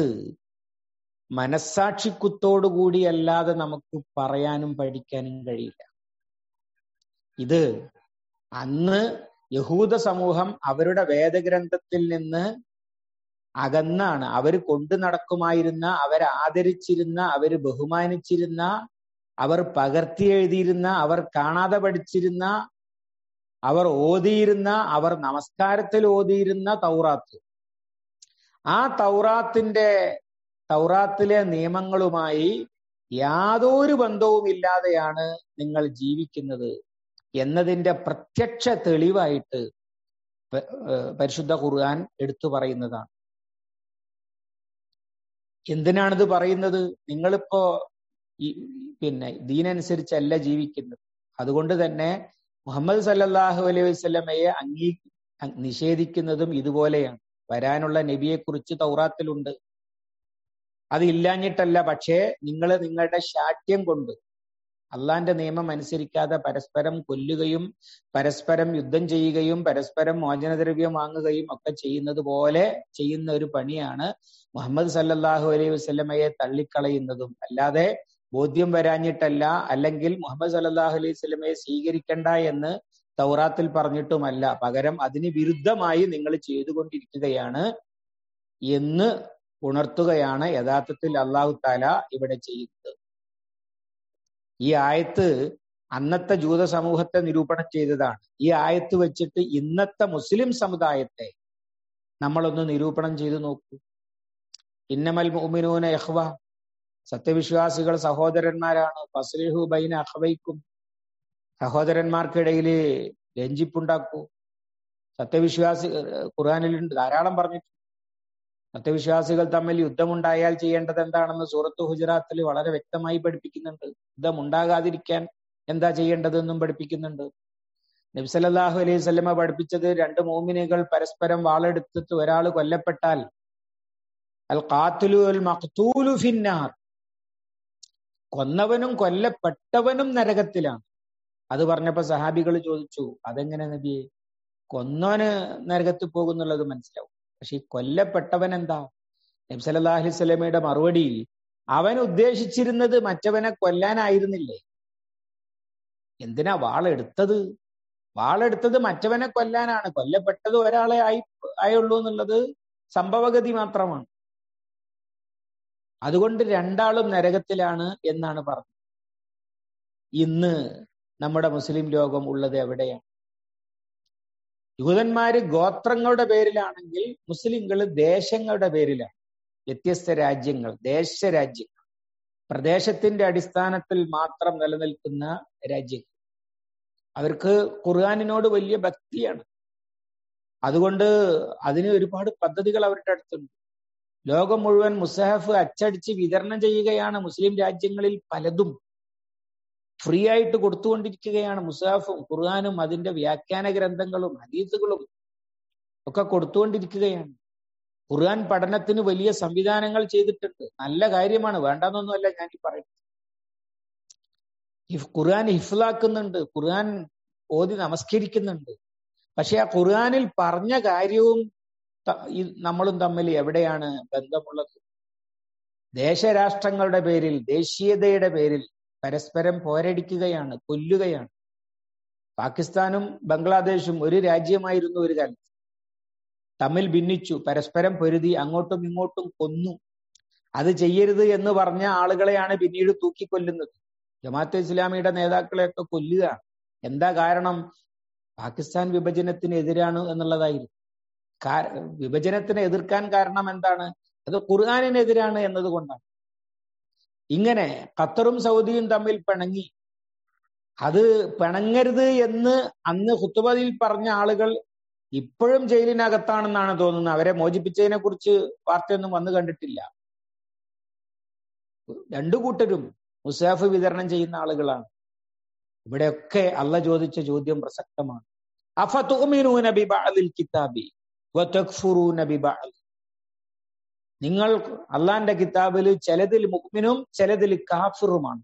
മനസ്സാക്ഷിക്കുത്തോടുകൂടി അല്ലാതെ നമുക്ക് പറയാനും പഠിക്കാനും കഴിയില്ല ഇത് അന്ന് യഹൂദ സമൂഹം അവരുടെ വേദഗ്രന്ഥത്തിൽ നിന്ന് അകന്നാണ് അവർ കൊണ്ടു നടക്കുമായിരുന്ന അവർ ആദരിച്ചിരുന്ന അവർ ബഹുമാനിച്ചിരുന്ന അവർ പകർത്തി എഴുതിയിരുന്ന അവർ കാണാതെ പഠിച്ചിരുന്ന അവർ ഓതിയിരുന്ന അവർ നമസ്കാരത്തിൽ ഓതിയിരുന്ന തൗറാത്ത് ആ തൗറാത്തിന്റെ തൗറാത്തിലെ നിയമങ്ങളുമായി യാതൊരു ബന്ധവും ഇല്ലാതെയാണ് നിങ്ങൾ ജീവിക്കുന്നത് എന്നതിന്റെ പ്രത്യക്ഷ തെളിവായിട്ട് പരിശുദ്ധ ഖുർആൻ എടുത്തു പറയുന്നതാണ് എന്തിനാണിത് പറയുന്നത് നിങ്ങളിപ്പോ ഈ പിന്നെ ദീനനുസരിച്ചല്ല ജീവിക്കുന്നത് അതുകൊണ്ട് തന്നെ മുഹമ്മദ് സല്ലല്ലാഹു അലൈഹി വസല്ലമയെ അംഗീ നിഷേധിക്കുന്നതും ഇതുപോലെയാണ് വരാനുള്ള നബിയെക്കുറിച്ച് തൗറാത്തിലുണ്ട് അത് ഇല്ലാഞ്ഞിട്ടല്ല പക്ഷേ നിങ്ങൾ നിങ്ങളുടെ ശാഠ്യം കൊണ്ട് അള്ളാന്റെ നിയമം അനുസരിക്കാതെ പരസ്പരം കൊല്ലുകയും പരസ്പരം യുദ്ധം ചെയ്യുകയും പരസ്പരം മോചനദ്രവ്യം വാങ്ങുകയും ഒക്കെ ചെയ്യുന്നത് പോലെ ചെയ്യുന്ന ഒരു പണിയാണ് മുഹമ്മദ് സല്ലല്ലാഹു അലൈഹി വസല്ലമയെ തള്ളിക്കളയുന്നതും അല്ലാതെ ബോധ്യം വരാഞ്ഞിട്ടല്ല അല്ലെങ്കിൽ മുഹമ്മദ് സല്ലല്ലാഹു അലൈഹി വസല്ലമയെ സ്വീകരിക്കണ്ട എന്ന് തൗറാത്തിൽ പറഞ്ഞിട്ടുമല്ല പകരം അതിന് വിരുദ്ധമായി നിങ്ങൾ ചെയ്തുകൊണ്ടിരിക്കുകയാണ് എന്ന് ഉണർത്തുകയാണ് യഥാർത്ഥത്തിൽ അള്ളാഹു താല ഇവിടെ ചെയ്യുന്നത് ഈ ആയത്ത് അന്നത്തെ ജൂത സമൂഹത്തെ നിരൂപണം ചെയ്തതാണ് ഈ ആയത്ത് വെച്ചിട്ട് ഇന്നത്തെ മുസ്ലിം സമുദായത്തെ നമ്മളൊന്ന് നിരൂപണം ചെയ്തു നോക്കൂ ഇന്നമൽ മുഅ്മിനൂന യഹ്വ സത്യവിശ്വാസികൾ സഹോദരന്മാരാണ് ഫസ്ലിഹു ബൈന അഹ്വൈക്കും സഹോദരന്മാർക്കിടയിൽ രഞ്ജിപ്പുണ്ടാക്കൂ സത്യവിശ്വാസി ഖുർആാനിലുണ്ട് ധാരാളം പറഞ്ഞിട്ടുണ്ട് സത്യവിശ്വാസികൾ തമ്മിൽ യുദ്ധമുണ്ടായാൽ ചെയ്യേണ്ടത് എന്താണെന്ന് സൂറത്ത് ഹുജറാത്തിൽ വളരെ വ്യക്തമായി പഠിപ്പിക്കുന്നുണ്ട് യുദ്ധം ഉണ്ടാകാതിരിക്കാൻ എന്താ ചെയ്യേണ്ടതെന്നും പഠിപ്പിക്കുന്നുണ്ട് നബ്സലല്ലാഹു അലൈഹി സ്വലമ പഠിപ്പിച്ചത് രണ്ട് മോമിനുകൾ പരസ്പരം വാളെടുത്തിട്ട് ഒരാൾ കൊല്ലപ്പെട്ടാൽ അൽ ഖാത്തുലു അൽ മഖ്തൂലു ഫിന്നാർ കൊന്നവനും കൊല്ലപ്പെട്ടവനും നരകത്തിലാണ് അത് പറഞ്ഞപ്പോ സഹാബികൾ ചോദിച്ചു അതെങ്ങനെ നബിയെ കൊന്നവന് നരകത്തിൽ പോകുന്നുള്ളത് മനസ്സിലാവും പക്ഷെ ഈ കൊല്ലപ്പെട്ടവൻ എന്താ നബി സല്ലല്ലാഹു അലൈഹി സ്വലമയുടെ മറുപടി അവൻ ഉദ്ദേശിച്ചിരുന്നത് മറ്റവനെ കൊല്ലാനായിരുന്നില്ലേ എന്തിനാ വാളെടുത്തത് വാളെടുത്തത് മറ്റവനെ കൊല്ലാനാണ് കൊല്ലപ്പെട്ടത് ഒരാളെ ആയി ആയുള്ളൂ എന്നുള്ളത് സംഭവഗതി മാത്രമാണ് അതുകൊണ്ട് രണ്ടാളും നരകത്തിലാണ് എന്നാണ് പറഞ്ഞത് ഇന്ന് നമ്മുടെ മുസ്ലിം ലോകം ഉള്ളത് എവിടെയാണ് യൂതന്മാര് ഗോത്രങ്ങളുടെ പേരിലാണെങ്കിൽ മുസ്ലിങ്ങൾ ദേശങ്ങളുടെ പേരിലാണ് വ്യത്യസ്ത രാജ്യങ്ങൾ ദേശരാജ്യങ്ങൾ പ്രദേശത്തിന്റെ അടിസ്ഥാനത്തിൽ മാത്രം നിലനിൽക്കുന്ന രാജ്യങ്ങൾ അവർക്ക് ഖുർആാനിനോട് വലിയ ഭക്തിയാണ് അതുകൊണ്ട് അതിന് ഒരുപാട് പദ്ധതികൾ അവരുടെ അടുത്തുണ്ട് ലോകം മുഴുവൻ മുസഹഫ് അച്ചടിച്ച് വിതരണം ചെയ്യുകയാണ് മുസ്ലിം രാജ്യങ്ങളിൽ പലതും ഫ്രീ ആയിട്ട് കൊടുത്തുകൊണ്ടിരിക്കുകയാണ് മുസാഫും ഖുർആാനും അതിന്റെ വ്യാഖ്യാന ഗ്രന്ഥങ്ങളും ഹദീസുകളും ഒക്കെ കൊടുത്തുകൊണ്ടിരിക്കുകയാണ് ഖുർആൻ പഠനത്തിന് വലിയ സംവിധാനങ്ങൾ ചെയ്തിട്ടുണ്ട് നല്ല കാര്യമാണ് വേണ്ടെന്നൊന്നുമല്ല ഞാൻ ഈ പറയുന്നത് ഖുർആൻ ഹിഫ്ലാക്കുന്നുണ്ട് ഖുർആൻ ഓതി നമസ്കരിക്കുന്നുണ്ട് പക്ഷെ ആ ഖുർആനിൽ പറഞ്ഞ കാര്യവും നമ്മളും തമ്മിൽ എവിടെയാണ് ബന്ധമുള്ളത് ദേശരാഷ്ട്രങ്ങളുടെ പേരിൽ ദേശീയതയുടെ പേരിൽ പരസ്പരം പോരടിക്കുകയാണ് കൊല്ലുകയാണ് പാകിസ്ഥാനും ബംഗ്ലാദേശും ഒരു രാജ്യമായിരുന്നു ഒരു കാലത്ത് തമ്മിൽ ഭിന്നിച്ചു പരസ്പരം പൊരുതി അങ്ങോട്ടും ഇങ്ങോട്ടും കൊന്നു അത് ചെയ്യരുത് എന്ന് പറഞ്ഞ ആളുകളെയാണ് പിന്നീട് തൂക്കിക്കൊല്ലുന്നത് ജമാഅത്തെ ഇസ്ലാമിയുടെ നേതാക്കളെയൊക്കെ കൊല്ലുകയാണ് എന്താ കാരണം പാകിസ്ഥാൻ വിഭജനത്തിന് എതിരാണ് എന്നുള്ളതായിരുന്നു വിഭജനത്തിനെ എതിർക്കാൻ കാരണം എന്താണ് അത് ഖുർആാനിനെതിരാണ് എന്നതുകൊണ്ടാണ് ഇങ്ങനെ ഖത്തറും സൗദിയും തമ്മിൽ പിണങ്ങി അത് പിണങ്ങരുത് എന്ന് അന്ന് ഹുത്തുബയിൽ പറഞ്ഞ ആളുകൾ ഇപ്പോഴും ജയിലിനകത്താണെന്നാണ് തോന്നുന്നത് അവരെ മോചിപ്പിച്ചതിനെ കുറിച്ച് വാർത്തയൊന്നും വന്നു കണ്ടിട്ടില്ല രണ്ടു കൂട്ടരും മുസാഫ് വിതരണം ചെയ്യുന്ന ആളുകളാണ് ഇവിടെയൊക്കെ അല്ല ചോദിച്ച ചോദ്യം പ്രസക്തമാണ് അഫതുമിനൂന ബിബഅദിൽ കിതാബി വതക്ഫുറൂന ബിബഅദ് നിങ്ങൾ അള്ളാന്റെ കിതാബിൽ ചിലതിൽ മുക്മിനും ചിലതിൽ കാഫിറുമാണ്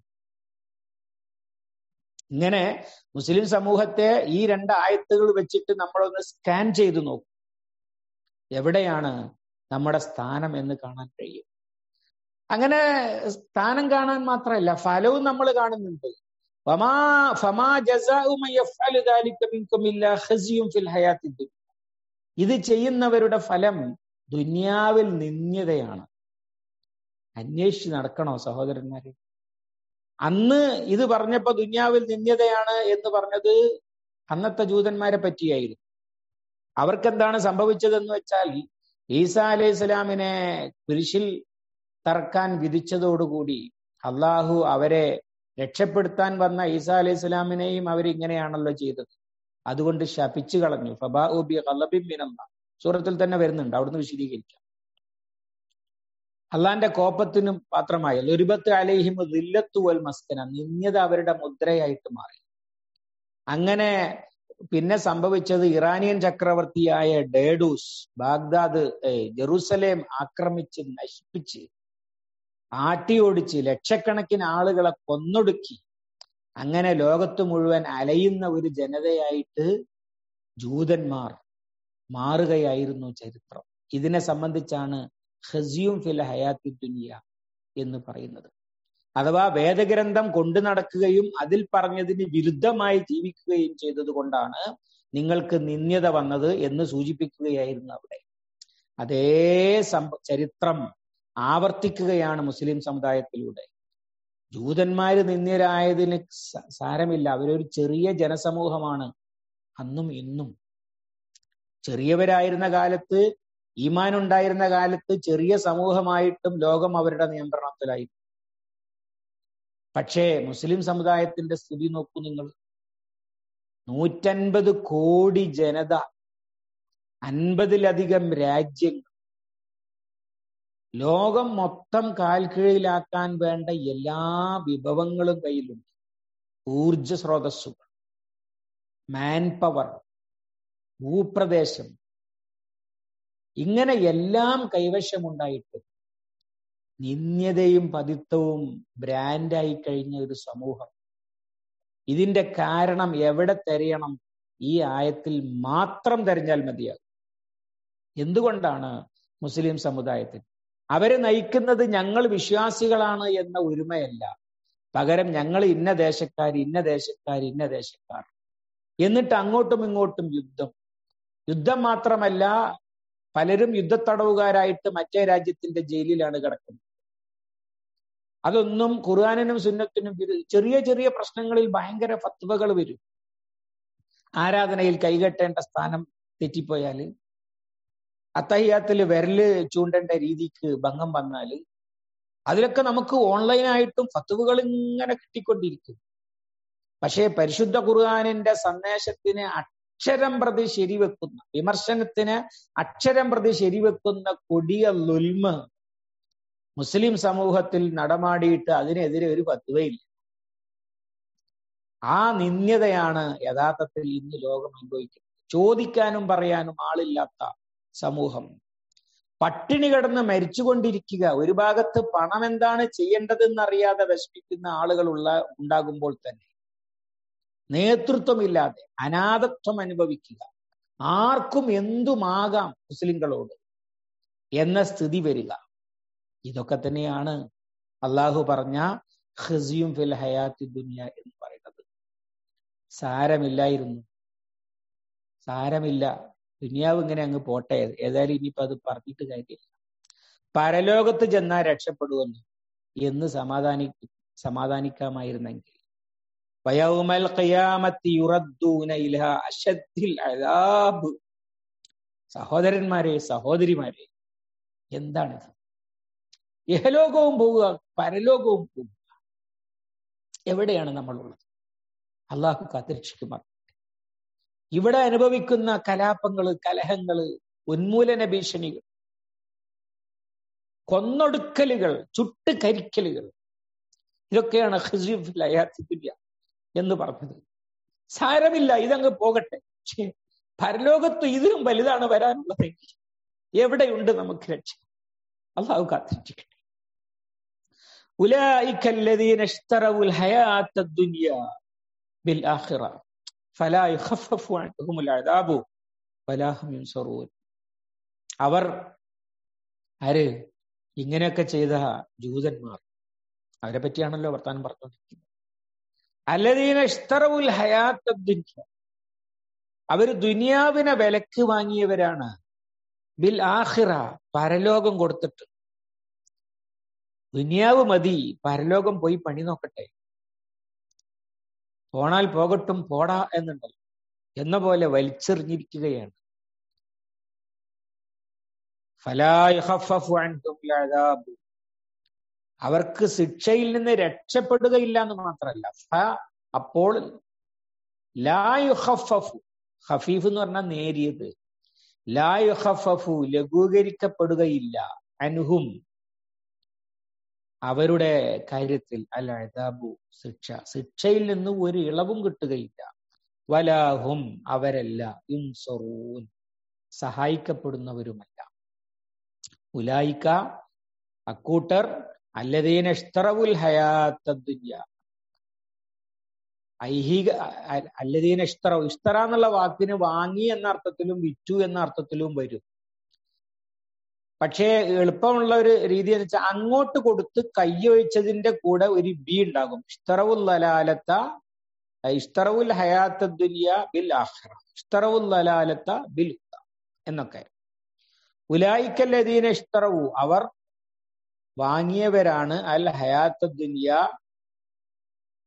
ഇങ്ങനെ മുസ്ലിം സമൂഹത്തെ ഈ രണ്ട് ആയത്തുകൾ വെച്ചിട്ട് നമ്മളൊന്ന് സ്കാൻ ചെയ്തു നോക്കും എവിടെയാണ് നമ്മുടെ സ്ഥാനം എന്ന് കാണാൻ കഴിയും അങ്ങനെ സ്ഥാനം കാണാൻ മാത്രമല്ല ഫലവും നമ്മൾ കാണുന്നുണ്ട് ഫമാ ഫമാ ജസാഉ മൻ യഫ്അലു ദാലിക മിൻകും ഇല്ലാ ഖസിയും ഫിൽ ഹയാത്തി ദുനിയ ഇത് ചെയ്യുന്നവരുടെ ഫലം ദുനിയാവിൽ നിന്ദ്യതയാണ് അന്വേഷിച്ച് നടക്കണോ സഹോദരന്മാരെ അന്ന് ഇത് പറഞ്ഞപ്പോ ദുനിയാവിൽ നിന്ദ്യതയാണ് എന്ന് പറഞ്ഞത് അന്നത്തെ ജൂതന്മാരെ പറ്റിയായിരുന്നു അവർക്കെന്താണ് സംഭവിച്ചതെന്ന് വെച്ചാൽ ഈസ അലൈഹി സ്വലാമിനെ കുരിശിൽ തറക്കാൻ വിധിച്ചതോടുകൂടി അള്ളാഹു അവരെ രക്ഷപ്പെടുത്താൻ വന്ന ഈസ അലൈഹി സ്വലാമിനെയും അവരിങ്ങനെയാണല്ലോ ചെയ്തത് അതുകൊണ്ട് ശപിച്ചു കളഞ്ഞു ഫബാബി ഖലബിമിനല്ല സൂറത്തിൽ തന്നെ വരുന്നുണ്ട് അവിടുന്ന് വിശദീകരിക്കാം അള്ളാന്റെ കോപ്പത്തിനും പാത്രമായി ലുരിബത്ത് അലൈഹിം ദില്ലത്തു വൽ മസ്കന നിന്യത അവരുടെ മുദ്രയായിട്ട് മാറി അങ്ങനെ പിന്നെ സംഭവിച്ചത് ഇറാനിയൻ ചക്രവർത്തിയായ ഡേഡൂസ് ബാഗ്ദാദ് ജെറൂസലേം ആക്രമിച്ച് നശിപ്പിച്ച് ആട്ടിയോടിച്ച് ലക്ഷക്കണക്കിന് ആളുകളെ കൊന്നൊടുക്കി അങ്ങനെ ലോകത്ത് മുഴുവൻ അലയുന്ന ഒരു ജനതയായിട്ട് ജൂതന്മാർ മാറുകയായിരുന്നു ചരിത്രം ഇതിനെ സംബന്ധിച്ചാണ് ഹസിയും ഫിൽ ഹയാത്തി ദുനിയ എന്ന് പറയുന്നത് അഥവാ വേദഗ്രന്ഥം കൊണ്ടു നടക്കുകയും അതിൽ പറഞ്ഞതിന് വിരുദ്ധമായി ജീവിക്കുകയും ചെയ്തത് കൊണ്ടാണ് നിങ്ങൾക്ക് നിന്ദ്യത വന്നത് എന്ന് സൂചിപ്പിക്കുകയായിരുന്നു അവിടെ അതേ സംഭ ചരിത്രം ആവർത്തിക്കുകയാണ് മുസ്ലിം സമുദായത്തിലൂടെ ജൂതന്മാര് നിന്ദ്യരായതിന് സ- സാരമില്ല അവരൊരു ചെറിയ ജനസമൂഹമാണ് അന്നും ഇന്നും ചെറിയവരായിരുന്ന കാലത്ത് ഈമാൻ ഉണ്ടായിരുന്ന കാലത്ത് ചെറിയ സമൂഹമായിട്ടും ലോകം അവരുടെ നിയന്ത്രണത്തിലായി പക്ഷേ മുസ്ലിം സമുദായത്തിന്റെ സ്ഥിതി നോക്കൂ നിങ്ങൾ നൂറ്റൻപത് കോടി ജനത അൻപതിലധികം രാജ്യങ്ങൾ ലോകം മൊത്തം കാൽക്കീഴിലാക്കാൻ വേണ്ട എല്ലാ വിഭവങ്ങളും കയ്യിലുണ്ട് ഊർജ സ്രോതസ്സുകൾ മാൻ പവർ ഭൂപ്രദേശം ഇങ്ങനെ എല്ലാം കൈവശമുണ്ടായിട്ട് നിന്ദ്യതയും പതിത്വവും ബ്രാൻഡായി കഴിഞ്ഞ ഒരു സമൂഹം ഇതിന്റെ കാരണം എവിടെ തെരയണം ഈ ആയത്തിൽ മാത്രം തെരഞ്ഞാൽ മതിയാകും എന്തുകൊണ്ടാണ് മുസ്ലിം സമുദായത്തിൽ അവരെ നയിക്കുന്നത് ഞങ്ങൾ വിശ്വാസികളാണ് എന്ന ഒരുമയല്ല പകരം ഞങ്ങൾ ഇന്ന ദേശക്കാർ ഇന്ന ദേശക്കാർ ഇന്ന ദേശക്കാർ എന്നിട്ട് അങ്ങോട്ടും ഇങ്ങോട്ടും യുദ്ധം യുദ്ധം മാത്രമല്ല പലരും യുദ്ധത്തടവുകാരായിട്ട് മറ്റേ രാജ്യത്തിന്റെ ജയിലിലാണ് കിടക്കുന്നത് അതൊന്നും ഖുർആാനിനും സുന്നത്തിനും വിരു- ചെറിയ ചെറിയ പ്രശ്നങ്ങളിൽ ഭയങ്കര ഫത്വകൾ വരും ആരാധനയിൽ കൈകെട്ടേണ്ട സ്ഥാനം തെറ്റിപ്പോയാല് അത്തഹ്യാത്തിൽ വിരല് ചൂണ്ടേണ്ട രീതിക്ക് ഭംഗം വന്നാല് അതിലൊക്കെ നമുക്ക് ഓൺലൈനായിട്ടും ഫത്തുവകൾ ഇങ്ങനെ കിട്ടിക്കൊണ്ടിരിക്കും പക്ഷേ പരിശുദ്ധ ഖുർആാനിന്റെ സന്ദേശത്തിന് അക്ഷരം പ്രതി ശരിവെക്കുന്ന വിമർശനത്തിന് അക്ഷരം പ്രതി ശരിവെക്കുന്ന കൊടിയ ലുൽമ് മുസ്ലിം സമൂഹത്തിൽ നടമാടിയിട്ട് അതിനെതിരെ ഒരു ഫത്വയില്ല ആ നിന്ദ്യതയാണ് യഥാർത്ഥത്തിൽ ഇന്ന് ലോകം അനുഭവിക്കുന്നത് ചോദിക്കാനും പറയാനും ആളില്ലാത്ത സമൂഹം പട്ടിണി കിടന്ന് മരിച്ചുകൊണ്ടിരിക്കുക ഒരു ഭാഗത്ത് പണം എന്താണ് ചെയ്യേണ്ടതെന്ന് അറിയാതെ വിഷമിക്കുന്ന ആളുകളുള്ള ഉണ്ടാകുമ്പോൾ തന്നെ നേതൃത്വമില്ലാതെ അനാഥത്വം അനുഭവിക്കുക ആർക്കും എന്തുമാകാം മുസ്ലിങ്ങളോട് എന്ന സ്ഥിതി വരിക ഇതൊക്കെ തന്നെയാണ് അള്ളാഹു പറഞ്ഞ ഖസിയും ഫിൽ ഹയാത്തി ദുനിയ എന്ന് പറയുന്നത് സാരമില്ലായിരുന്നു സാരമില്ല ദുനിയാവ് ഇങ്ങനെ അങ്ങ് പോട്ടെ ഏതായാലും ഇനിയിപ്പോ അത് പറഞ്ഞിട്ട് കാര്യമില്ല പരലോകത്ത് ചെന്നാൽ രക്ഷപ്പെടുമെന്ന് എന്ന് സമാധാനി സമാധാനിക്കാമായിരുന്നെങ്കിൽ വയൗമൽ ഖിയാമത്തി യുറദ്ദൂന ഇലാ അശദ്ദിൽ അദാബ് സഹോദരന്മാരെ സഹോദരിമാരെ എന്താണിത് ഇഹലോകവും പോവുക പരലോകവും പോവുക എവിടെയാണ് നമ്മളുള്ളത് അള്ളാഹു കാത്തിരക്ഷിക്കുമാർ ഇവിടെ അനുഭവിക്കുന്ന കലാപങ്ങള് കലഹങ്ങള് ഉന്മൂലന ഭീഷണികൾ കൊന്നൊടുക്കലുകൾ ചുട്ട് കരിക്കലുകൾ ഇതൊക്കെയാണ് ഖിസിഫിൽ ഹയാത്തി ദുനിയ എന്ന് പറഞ്ഞത് സാരമില്ല ഇതങ്ങ് പോകട്ടെ പക്ഷേ പരലോകത്ത് ഇതിലും വലുതാണ് വരാനുള്ളതെങ്കിൽ എവിടെയുണ്ട് നമുക്ക് രക്ഷ അള്ളാഹു കാത്തിരിക്കട്ടെ أولئك الذين اشتروا الحياة الدنيا بالآخرة فلا يخفف عنهم العذاب ولا هم ينصرون അവർ ആര് ഇങ്ങനെയൊക്കെ ചെയ്ത ജൂതന്മാർ അവരെ പറ്റിയാണല്ലോ വർത്താനം പറഞ്ഞുകൊണ്ടിരിക്കുന്നത് അല്ലദീന ഇഷ്തറവുൽ ഹയാത്ത ദുനിയ അവര് ദുനിയാവിനെ വിലക്ക് വാങ്ങിയവരാണ് ബിൽ ആഖിറ പരലോകം കൊടുത്തിട്ട് ദുനിയാവ് മതി പരലോകം പോയി പണി നോക്കട്ടെ പോണാൽ പോകട്ടും പോടാ എന്നുണ്ടല്ലോ എന്ന പോലെ വലിച്ചെറിഞ്ഞിരിക്കുകയാണ് ഫലാ യഖഫഫു അൻഹും അദാബ് അവർക്ക് ശിക്ഷയിൽ നിന്ന് രക്ഷപ്പെടുകയില്ല എന്ന് മാത്രമല്ല ഫ അപ്പോൾ ലാ യുഖഫഫു ഖഫീഫ് എന്ന് പറഞ്ഞാൽ നേരിയത് ലാ യുഖഫഫു ലഘൂകരിക്കപ്പെടുകയില്ല അൻഹും അവരുടെ കാര്യത്തിൽ അൽ അദാബു ശിക്ഷ ശിക്ഷയിൽ നിന്ന് ഒരു ഇളവും കിട്ടുകയില്ല വലാഹും അവരല്ല യുൻസറൂൻ സഹായിക്കപ്പെടുന്നവരുമല്ല ഉലായിക്ക അക്കൂട്ടർ അല്ലദീന ഇഷ്തറവുൽ ഹയാത്ത ദുനിയ ഐഹിക അ- അല്ലദീന ഇഷ്തറ ഇഷ്തറ എന്നുള്ള വാക്കിന് വാങ്ങി എന്ന അർത്ഥത്തിലും വിറ്റു എന്ന അർത്ഥത്തിലും വരും പക്ഷേ എളുപ്പമുള്ള ഒരു രീതി എന്ന് വെച്ചാൽ അങ്ങോട്ട് കൊടുത്ത് കയ്യൊഴിച്ചതിന്റെ കൂടെ ഒരു ബി ഉണ്ടാകും ഇഷ്തറവുൽ ലലാലത്ത ഇഷ്തറവുൽ ഹയാത്ത ദുനിയ ബിൽ ആഖിറ ഇഷ്തറവുൽ ലലാലത്ത ബിൽ ഹുദ എന്നൊക്കെ ഉലായിക്കല്ലദീന ഇഷ്തറവു അവർ വാങ്ങിയവരാണ് അൽ ഹയാത്ത ദുനിയ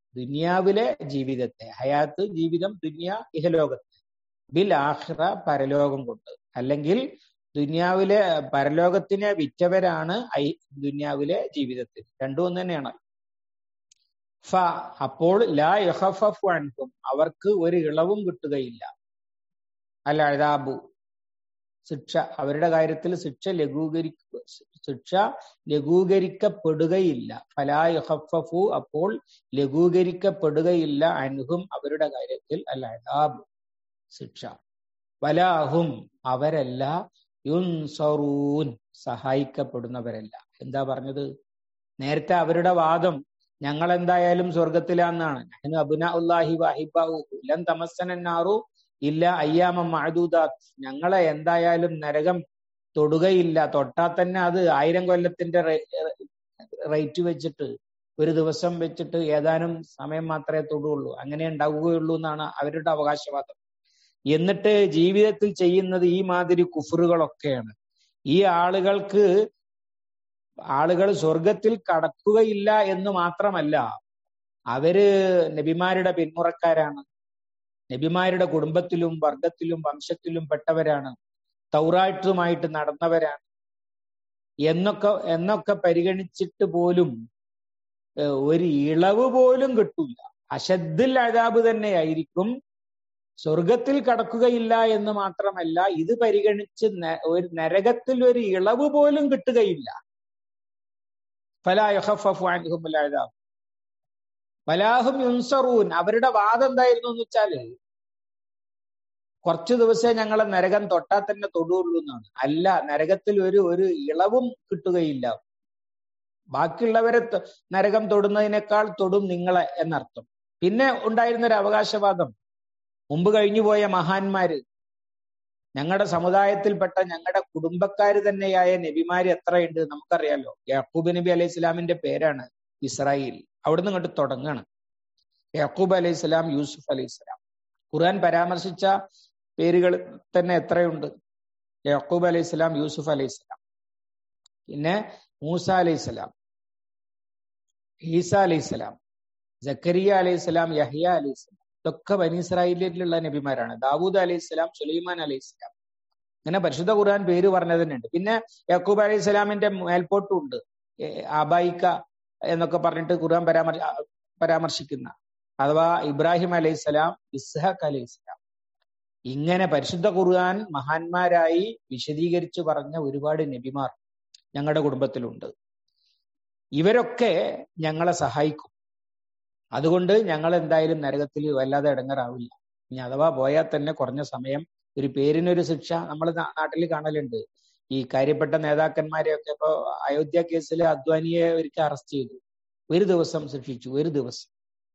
ദുനിയാവിലെ ജീവിതത്തെ ഹയാത്ത് ജീവിതം ദുനിയ ഇഹലോകത്തെ ബിൽ ആഖിറ പരലോകം കൊണ്ട് അല്ലെങ്കിൽ ദുനിയാവിലെ പരലോകത്തിനെ വിറ്റവരാണ് ഐ ദുനിയാവിലെ ജീവിതത്തിൽ രണ്ടും ഒന്ന് തന്നെയാണ് ഫ അപ്പോൾ ലാ യഹഫു അൻഹും അവർക്ക് ഒരു ഇളവും കിട്ടുകയില്ല അല്ല അഴാബു ശിക്ഷ അവരുടെ കാര്യത്തിൽ ശിക്ഷ ലഘൂകരി ശിക്ഷ ലഘൂകരിക്കപ്പെടുകയില്ല ഫലാ യഹഫു അപ്പോൾ ലഘൂകരിക്കപ്പെടുകയില്ല അൻഹും അവരുടെ കാര്യത്തിൽ അല്ല അഴാബു ശിക്ഷ വലാഹും അവരല്ല യുൻസറൂൻ സഹായിക്കപ്പെടുന്നവരല്ല എന്താ പറഞ്ഞത് നേരത്തെ അവരുടെ വാദം ഞങ്ങൾ എന്തായാലും സ്വർഗത്തിലാന്നാണ് അബുന ഉല്ലാഹി വാഹിബാഹുലം തമസ്സനാറു ഇല്ല അയ്യാമ മഅദൂദാത്ത് ഞങ്ങളെ എന്തായാലും നരകം തൊടുകയില്ല തൊട്ടാൽ തന്നെ അത് ആയിരം കൊല്ലത്തിന്റെ റേറ്റ് വെച്ചിട്ട് ഒരു ദിവസം വെച്ചിട്ട് ഏതാനും സമയം മാത്രമേ തൊടുകയുള്ളൂ അങ്ങനെ ഉണ്ടാവുകയുള്ളൂ എന്നാണ് അവരുടെ അവകാശവാദം എന്നിട്ട് ജീവിതത്തിൽ ചെയ്യുന്നത് ഈ മാതിരി കുഫറുകളൊക്കെയാണ് ഈ ആളുകൾക്ക് ആളുകൾ സ്വർഗത്തിൽ കടക്കുകയില്ല എന്ന് മാത്രമല്ല അവര് നബിമാരുടെ പിന്മുറക്കാരാണ് നബിമാരുടെ കുടുംബത്തിലും വർഗത്തിലും വംശത്തിലും പെട്ടവരാണ് തൗറായിട്ടുമായിട്ട് നടന്നവരാണ് എന്നൊക്കെ എന്നൊക്കെ പരിഗണിച്ചിട്ട് പോലും ഒരു ഇളവ് പോലും കിട്ടൂല അശദ്ദിൽ അഴാബ് തന്നെയായിരിക്കും സ്വർഗത്തിൽ കടക്കുകയില്ല എന്ന് മാത്രമല്ല ഇത് പരിഗണിച്ച് ഒരു നരകത്തിൽ ഒരു ഇളവ് പോലും കിട്ടുകയില്ല ഫലാഹും യുൻസറൂൻ അവരുടെ വാദം എന്തായിരുന്നു എന്ന് വെച്ചാല് കുറച്ചു ദിവസമേ ഞങ്ങളെ നരകം തൊട്ടാൽ തന്നെ തൊടുള്ളൂ എന്നാണ് അല്ല നരകത്തിൽ ഒരു ഒരു ഇളവും കിട്ടുകയില്ല ബാക്കിയുള്ളവരെ നരകം തൊടുന്നതിനേക്കാൾ തൊടും നിങ്ങളെ എന്നർത്ഥം പിന്നെ ഉണ്ടായിരുന്ന ഒരു അവകാശവാദം മുമ്പ് കഴിഞ്ഞുപോയ മഹാന്മാര് ഞങ്ങളുടെ സമുദായത്തിൽപ്പെട്ട ഞങ്ങളുടെ കുടുംബക്കാര് തന്നെയായ നബിമാര് എത്രയുണ്ട് നമുക്കറിയാലോ യാക്കൂബ് നബി അലൈഹി ഇസ്ലാമിന്റെ പേരാണ് ഇസ്രായേൽ അവിടുന്ന് ഇങ്ങോട്ട് തുടങ്ങാണ് യാക്കൂബ് അലൈഹി സ്വലാം യൂസുഫ് അലൈഹി സ്വലാം ഖുർആൻ പരാമർശിച്ച പേരുകൾ തന്നെ എത്രയുണ്ട് യാക്കൂബ് അലൈഹി സ്വലാം യൂസുഫ് അലൈഹി സ്വലാം പിന്നെ മൂസ അലൈഹി സ്വലാം ഈസ അലൈഹി സ്വലാം ജക്കരിയ അലൈഹി സ്വലാം യഹിയ അലൈഹി സ്വലാം ഇതൊക്കെ ബനീസ്രായേലിലുള്ള നബിമാരാണ് ദാവൂദ് അലൈഹി സ്വലാം സുലൈമാൻ അലൈഹി സ്വലാം ഇങ്ങനെ പരിശുദ്ധ ഖുർആൻ പേര് പറഞ്ഞത് തന്നെയുണ്ട് പിന്നെ യാക്കൂബ് അലൈഹി സ്വലാമിന്റെ മേൽപോട്ടും ഉണ്ട് ആബായിക്ക എന്നൊക്കെ പറഞ്ഞിട്ട് ഖുർആൻ പരാമർശ പരാമർശിക്കുന്ന അഥവാ ഇബ്രാഹിം അലൈഹി സ്വലാം ഇസ്ഹാഖ് അലൈഹി സ്വലാം ഇങ്ങനെ പരിശുദ്ധ ഖുർആൻ മഹാന്മാരായി വിശദീകരിച്ചു പറഞ്ഞ ഒരുപാട് നബിമാർ ഞങ്ങളുടെ കുടുംബത്തിലുണ്ട് ഇവരൊക്കെ ഞങ്ങളെ സഹായിക്കും അതുകൊണ്ട് ഞങ്ങൾ എന്തായാലും നരകത്തിൽ വല്ലാതെ ഇടങ്ങറാവില്ല ഇനി അഥവാ പോയാൽ തന്നെ കുറഞ്ഞ സമയം ഒരു പേരിനൊരു ശിക്ഷ നമ്മൾ നാട്ടിൽ കാണലുണ്ട് ഈ കാര്യപ്പെട്ട നേതാക്കന്മാരെയൊക്കെ ഇപ്പൊ അയോധ്യ കേസിൽ അദ്വാനിയെ ഒരിക്കൽ അറസ്റ്റ് ചെയ്തു ഒരു ദിവസം ശിക്ഷിച്ചു ഒരു ദിവസം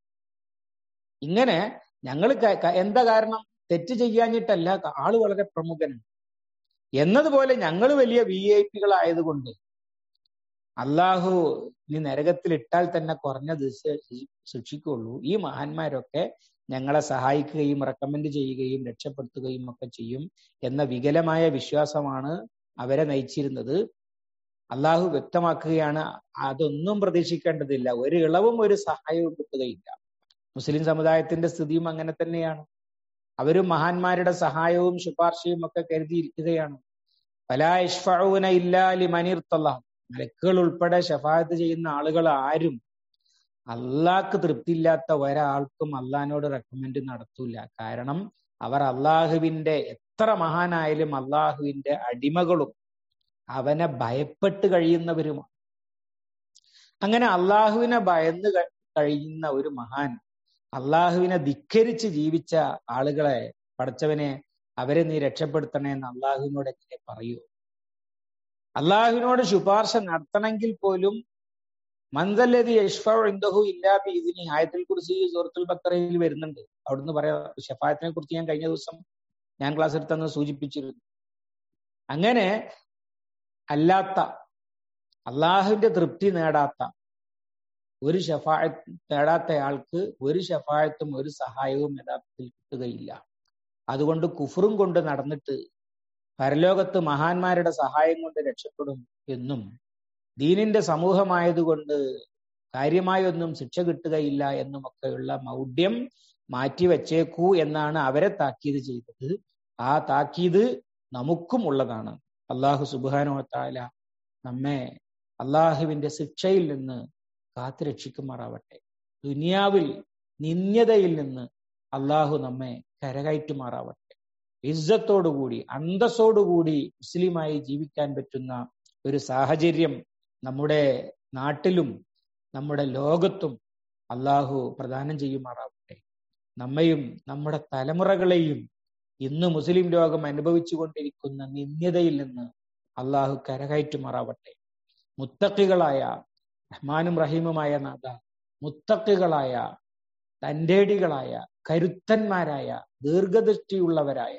ഇങ്ങനെ ഞങ്ങൾ എന്താ കാരണം തെറ്റ് ചെയ്യാഞ്ഞിട്ടല്ല ആള് വളരെ പ്രമുഖനാണ് എന്നതുപോലെ ഞങ്ങൾ വലിയ വി ഐ പികളായതുകൊണ്ട് അള്ളാഹു നീ നരകത്തിൽ ഇട്ടാൽ തന്നെ കുറഞ്ഞ ദിവസം ശിക്ഷിക്കുള്ളൂ ഈ മഹാന്മാരൊക്കെ ഞങ്ങളെ സഹായിക്കുകയും റെക്കമെൻഡ് ചെയ്യുകയും രക്ഷപ്പെടുത്തുകയും ഒക്കെ ചെയ്യും എന്ന വികലമായ വിശ്വാസമാണ് അവരെ നയിച്ചിരുന്നത് അള്ളാഹു വ്യക്തമാക്കുകയാണ് അതൊന്നും പ്രതീക്ഷിക്കേണ്ടതില്ല ഒരു ഇളവും ഒരു സഹായവും കിട്ടുകയില്ല മുസ്ലിം സമുദായത്തിന്റെ സ്ഥിതിയും അങ്ങനെ തന്നെയാണ് അവരും മഹാന്മാരുടെ സഹായവും ശുപാർശയും ഒക്കെ കരുതിയിരിക്കുകയാണ് പലാ ഇഷ്ഫഊന ഇല്ലാ ലിമനിർത്തല്ല മലക്കുകൾ ഉൾപ്പെടെ ഷഫായത്ത് ചെയ്യുന്ന ആളുകൾ ആരും അള്ളാഹ്ക്ക് തൃപ്തിയില്ലാത്ത ഒരാൾക്കും അള്ളഹാനോട് റെക്കമെൻഡ് നടത്തൂല കാരണം അവർ അള്ളാഹുവിന്റെ എത്ര മഹാനായാലും അള്ളാഹുവിന്റെ അടിമകളും അവനെ ഭയപ്പെട്ട് കഴിയുന്നവരുമാണ് അങ്ങനെ അള്ളാഹുവിനെ ഭയന്ന് കഴിയുന്ന ഒരു മഹാൻ അള്ളാഹുവിനെ ധിക്കരിച്ച് ജീവിച്ച ആളുകളെ പഠിച്ചവനെ അവരെ നീ രക്ഷപ്പെടുത്തണേ എന്ന് അള്ളാഹുവിനോട് എങ്ങനെ പറയൂ അള്ളാഹുവിനോട് ശുപാർശ നടത്തണമെങ്കിൽ പോലും മന്ദല്ലതി യഷ്ഫു ഇല്ലാത്ത ഇതിന് ആയത്തിൽ കുറിച്ച് സൂറത്തുൽ ബക്കറയിൽ വരുന്നുണ്ട് അവിടുന്ന് പറയാ ഷഫായത്തിനെ കുറിച്ച് ഞാൻ കഴിഞ്ഞ ദിവസം ഞാൻ ക്ലാസ് എടുത്തെന്ന് സൂചിപ്പിച്ചിരുന്നു അങ്ങനെ അല്ലാത്ത അള്ളാഹുവിന്റെ തൃപ്തി നേടാത്ത ഒരു ഷഫായത്ത് നേടാത്ത ആൾക്ക് ഒരു ഷഫായത്തും ഒരു സഹായവും യഥാർത്ഥത്തിൽ കിട്ടുകയില്ല അതുകൊണ്ട് കുഫറും കൊണ്ട് നടന്നിട്ട് പരലോകത്ത് മഹാന്മാരുടെ സഹായം കൊണ്ട് രക്ഷപ്പെടും എന്നും ദീനിന്റെ സമൂഹമായതുകൊണ്ട് കാര്യമായൊന്നും ശിക്ഷ കിട്ടുകയില്ല എന്നുമൊക്കെയുള്ള മൗഢ്യം മാറ്റിവെച്ചേക്കൂ എന്നാണ് അവരെ താക്കീത് ചെയ്തത് ആ താക്കീത് നമുക്കും ഉള്ളതാണ് അള്ളാഹു സുബാനോ താല നമ്മെ അള്ളാഹുവിന്റെ ശിക്ഷയിൽ നിന്ന് കാത്തുരക്ഷിക്കുമാറാവട്ടെ ദുനിയാവിൽ നിന്യതയിൽ നിന്ന് അള്ളാഹു നമ്മെ കരകയറ്റുമാറാവട്ടെ ഇസ്സത്തോടുകൂടി അന്തസ്സോടുകൂടി മുസ്ലിമായി ജീവിക്കാൻ പറ്റുന്ന ഒരു സാഹചര്യം നമ്മുടെ നാട്ടിലും നമ്മുടെ ലോകത്തും അള്ളാഹു പ്രദാനം ചെയ്യുമാറാവട്ടെ നമ്മയും നമ്മുടെ തലമുറകളെയും ഇന്ന് മുസ്ലിം ലോകം അനുഭവിച്ചു കൊണ്ടിരിക്കുന്ന നിന്ദ്യതയിൽ നിന്ന് അള്ളാഹു കരകയറ്റുമാറാവട്ടെ മുത്തക്കികളായ റഹ്മാനും റഹീമുമായ നാഥ മുത്തക്കികളായ തന്റേടികളായ കരുത്തന്മാരായ ദീർഘദൃഷ്ടിയുള്ളവരായ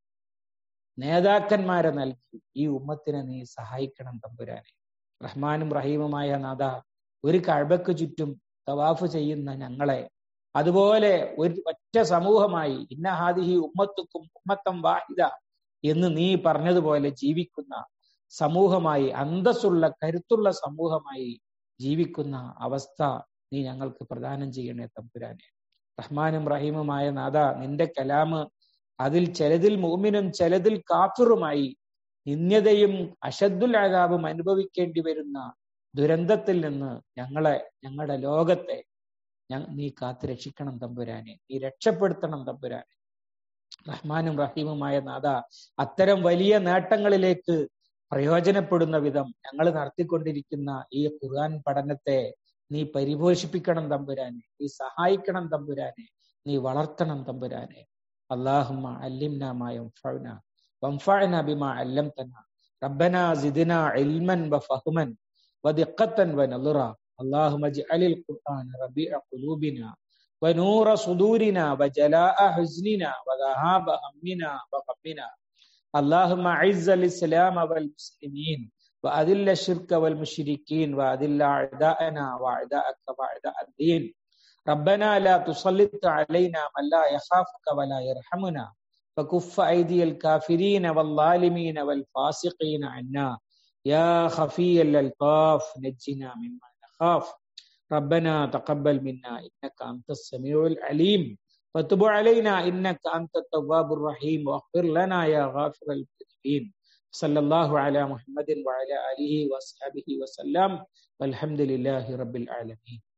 നേതാക്കന്മാരെ നൽകി ഈ ഉമ്മത്തിനെ നീ സഹായിക്കണം തമ്പുരാനെ റഹ്മാനും റഹീമുമായ നാഥ ഒരു കഴബക്ക് ചുറ്റും തവാഫ് ചെയ്യുന്ന ഞങ്ങളെ അതുപോലെ ഒരു ഒറ്റ സമൂഹമായി ഇന്ന ഹാദിഹി ഉമ്മത്തുക്കും ഉമ്മത്തം വാഹിദ എന്ന് നീ പറഞ്ഞതുപോലെ ജീവിക്കുന്ന സമൂഹമായി അന്തസ്സുള്ള കരുത്തുള്ള സമൂഹമായി ജീവിക്കുന്ന അവസ്ഥ നീ ഞങ്ങൾക്ക് പ്രദാനം ചെയ്യണേ തമ്പുരാനെ റഹ്മാനും റഹീമുമായ നാഥ നിന്റെ കലാമ് അതിൽ ചിലതിൽ മൂമിനും ചിലതിൽ കാഫിറുമായി നിന്ദ്യതയും അശദ്ദുൽ ആദാബും അനുഭവിക്കേണ്ടി വരുന്ന ദുരന്തത്തിൽ നിന്ന് ഞങ്ങളെ ഞങ്ങളുടെ ലോകത്തെ നീ കാത്തു രക്ഷിക്കണം തമ്പുരാനെ നീ രക്ഷപ്പെടുത്തണം തമ്പുരാനെ റഹ്മാനും റഹീമുമായ നാഥ അത്തരം വലിയ നേട്ടങ്ങളിലേക്ക് പ്രയോജനപ്പെടുന്ന വിധം ഞങ്ങൾ നടത്തിക്കൊണ്ടിരിക്കുന്ന ഈ ഖുർആൻ പഠനത്തെ നീ പരിപോഷിപ്പിക്കണം തമ്പുരാനെ നീ സഹായിക്കണം തമ്പുരാനെ നീ വളർത്തണം തമ്പുരാനെ اللهم علمنا ما ينفعنا وانفعنا بما علمتنا ربنا زدنا علما وفهما ودقة ونظرا اللهم اجعل القرآن ربيع قلوبنا ونور صدورنا وجلاء حزننا وذهاب همنا وغمنا اللهم اعز الاسلام والمسلمين واذل الشرك والمشركين واذل اعداءنا واعداءك واعداء الدين ربنا لا تسلط علينا من لا يخافك ولا يرحمنا فكف ايدي الكافرين والظالمين والفاسقين عنا يا خفي الالطاف نجنا مما نخاف ربنا تقبل منا انك انت السميع العليم وتب علينا انك انت التواب الرحيم واغفر لنا يا غافر المذنبين صلى الله على محمد وعلى اله واصحابه وسلم والحمد لله رب العالمين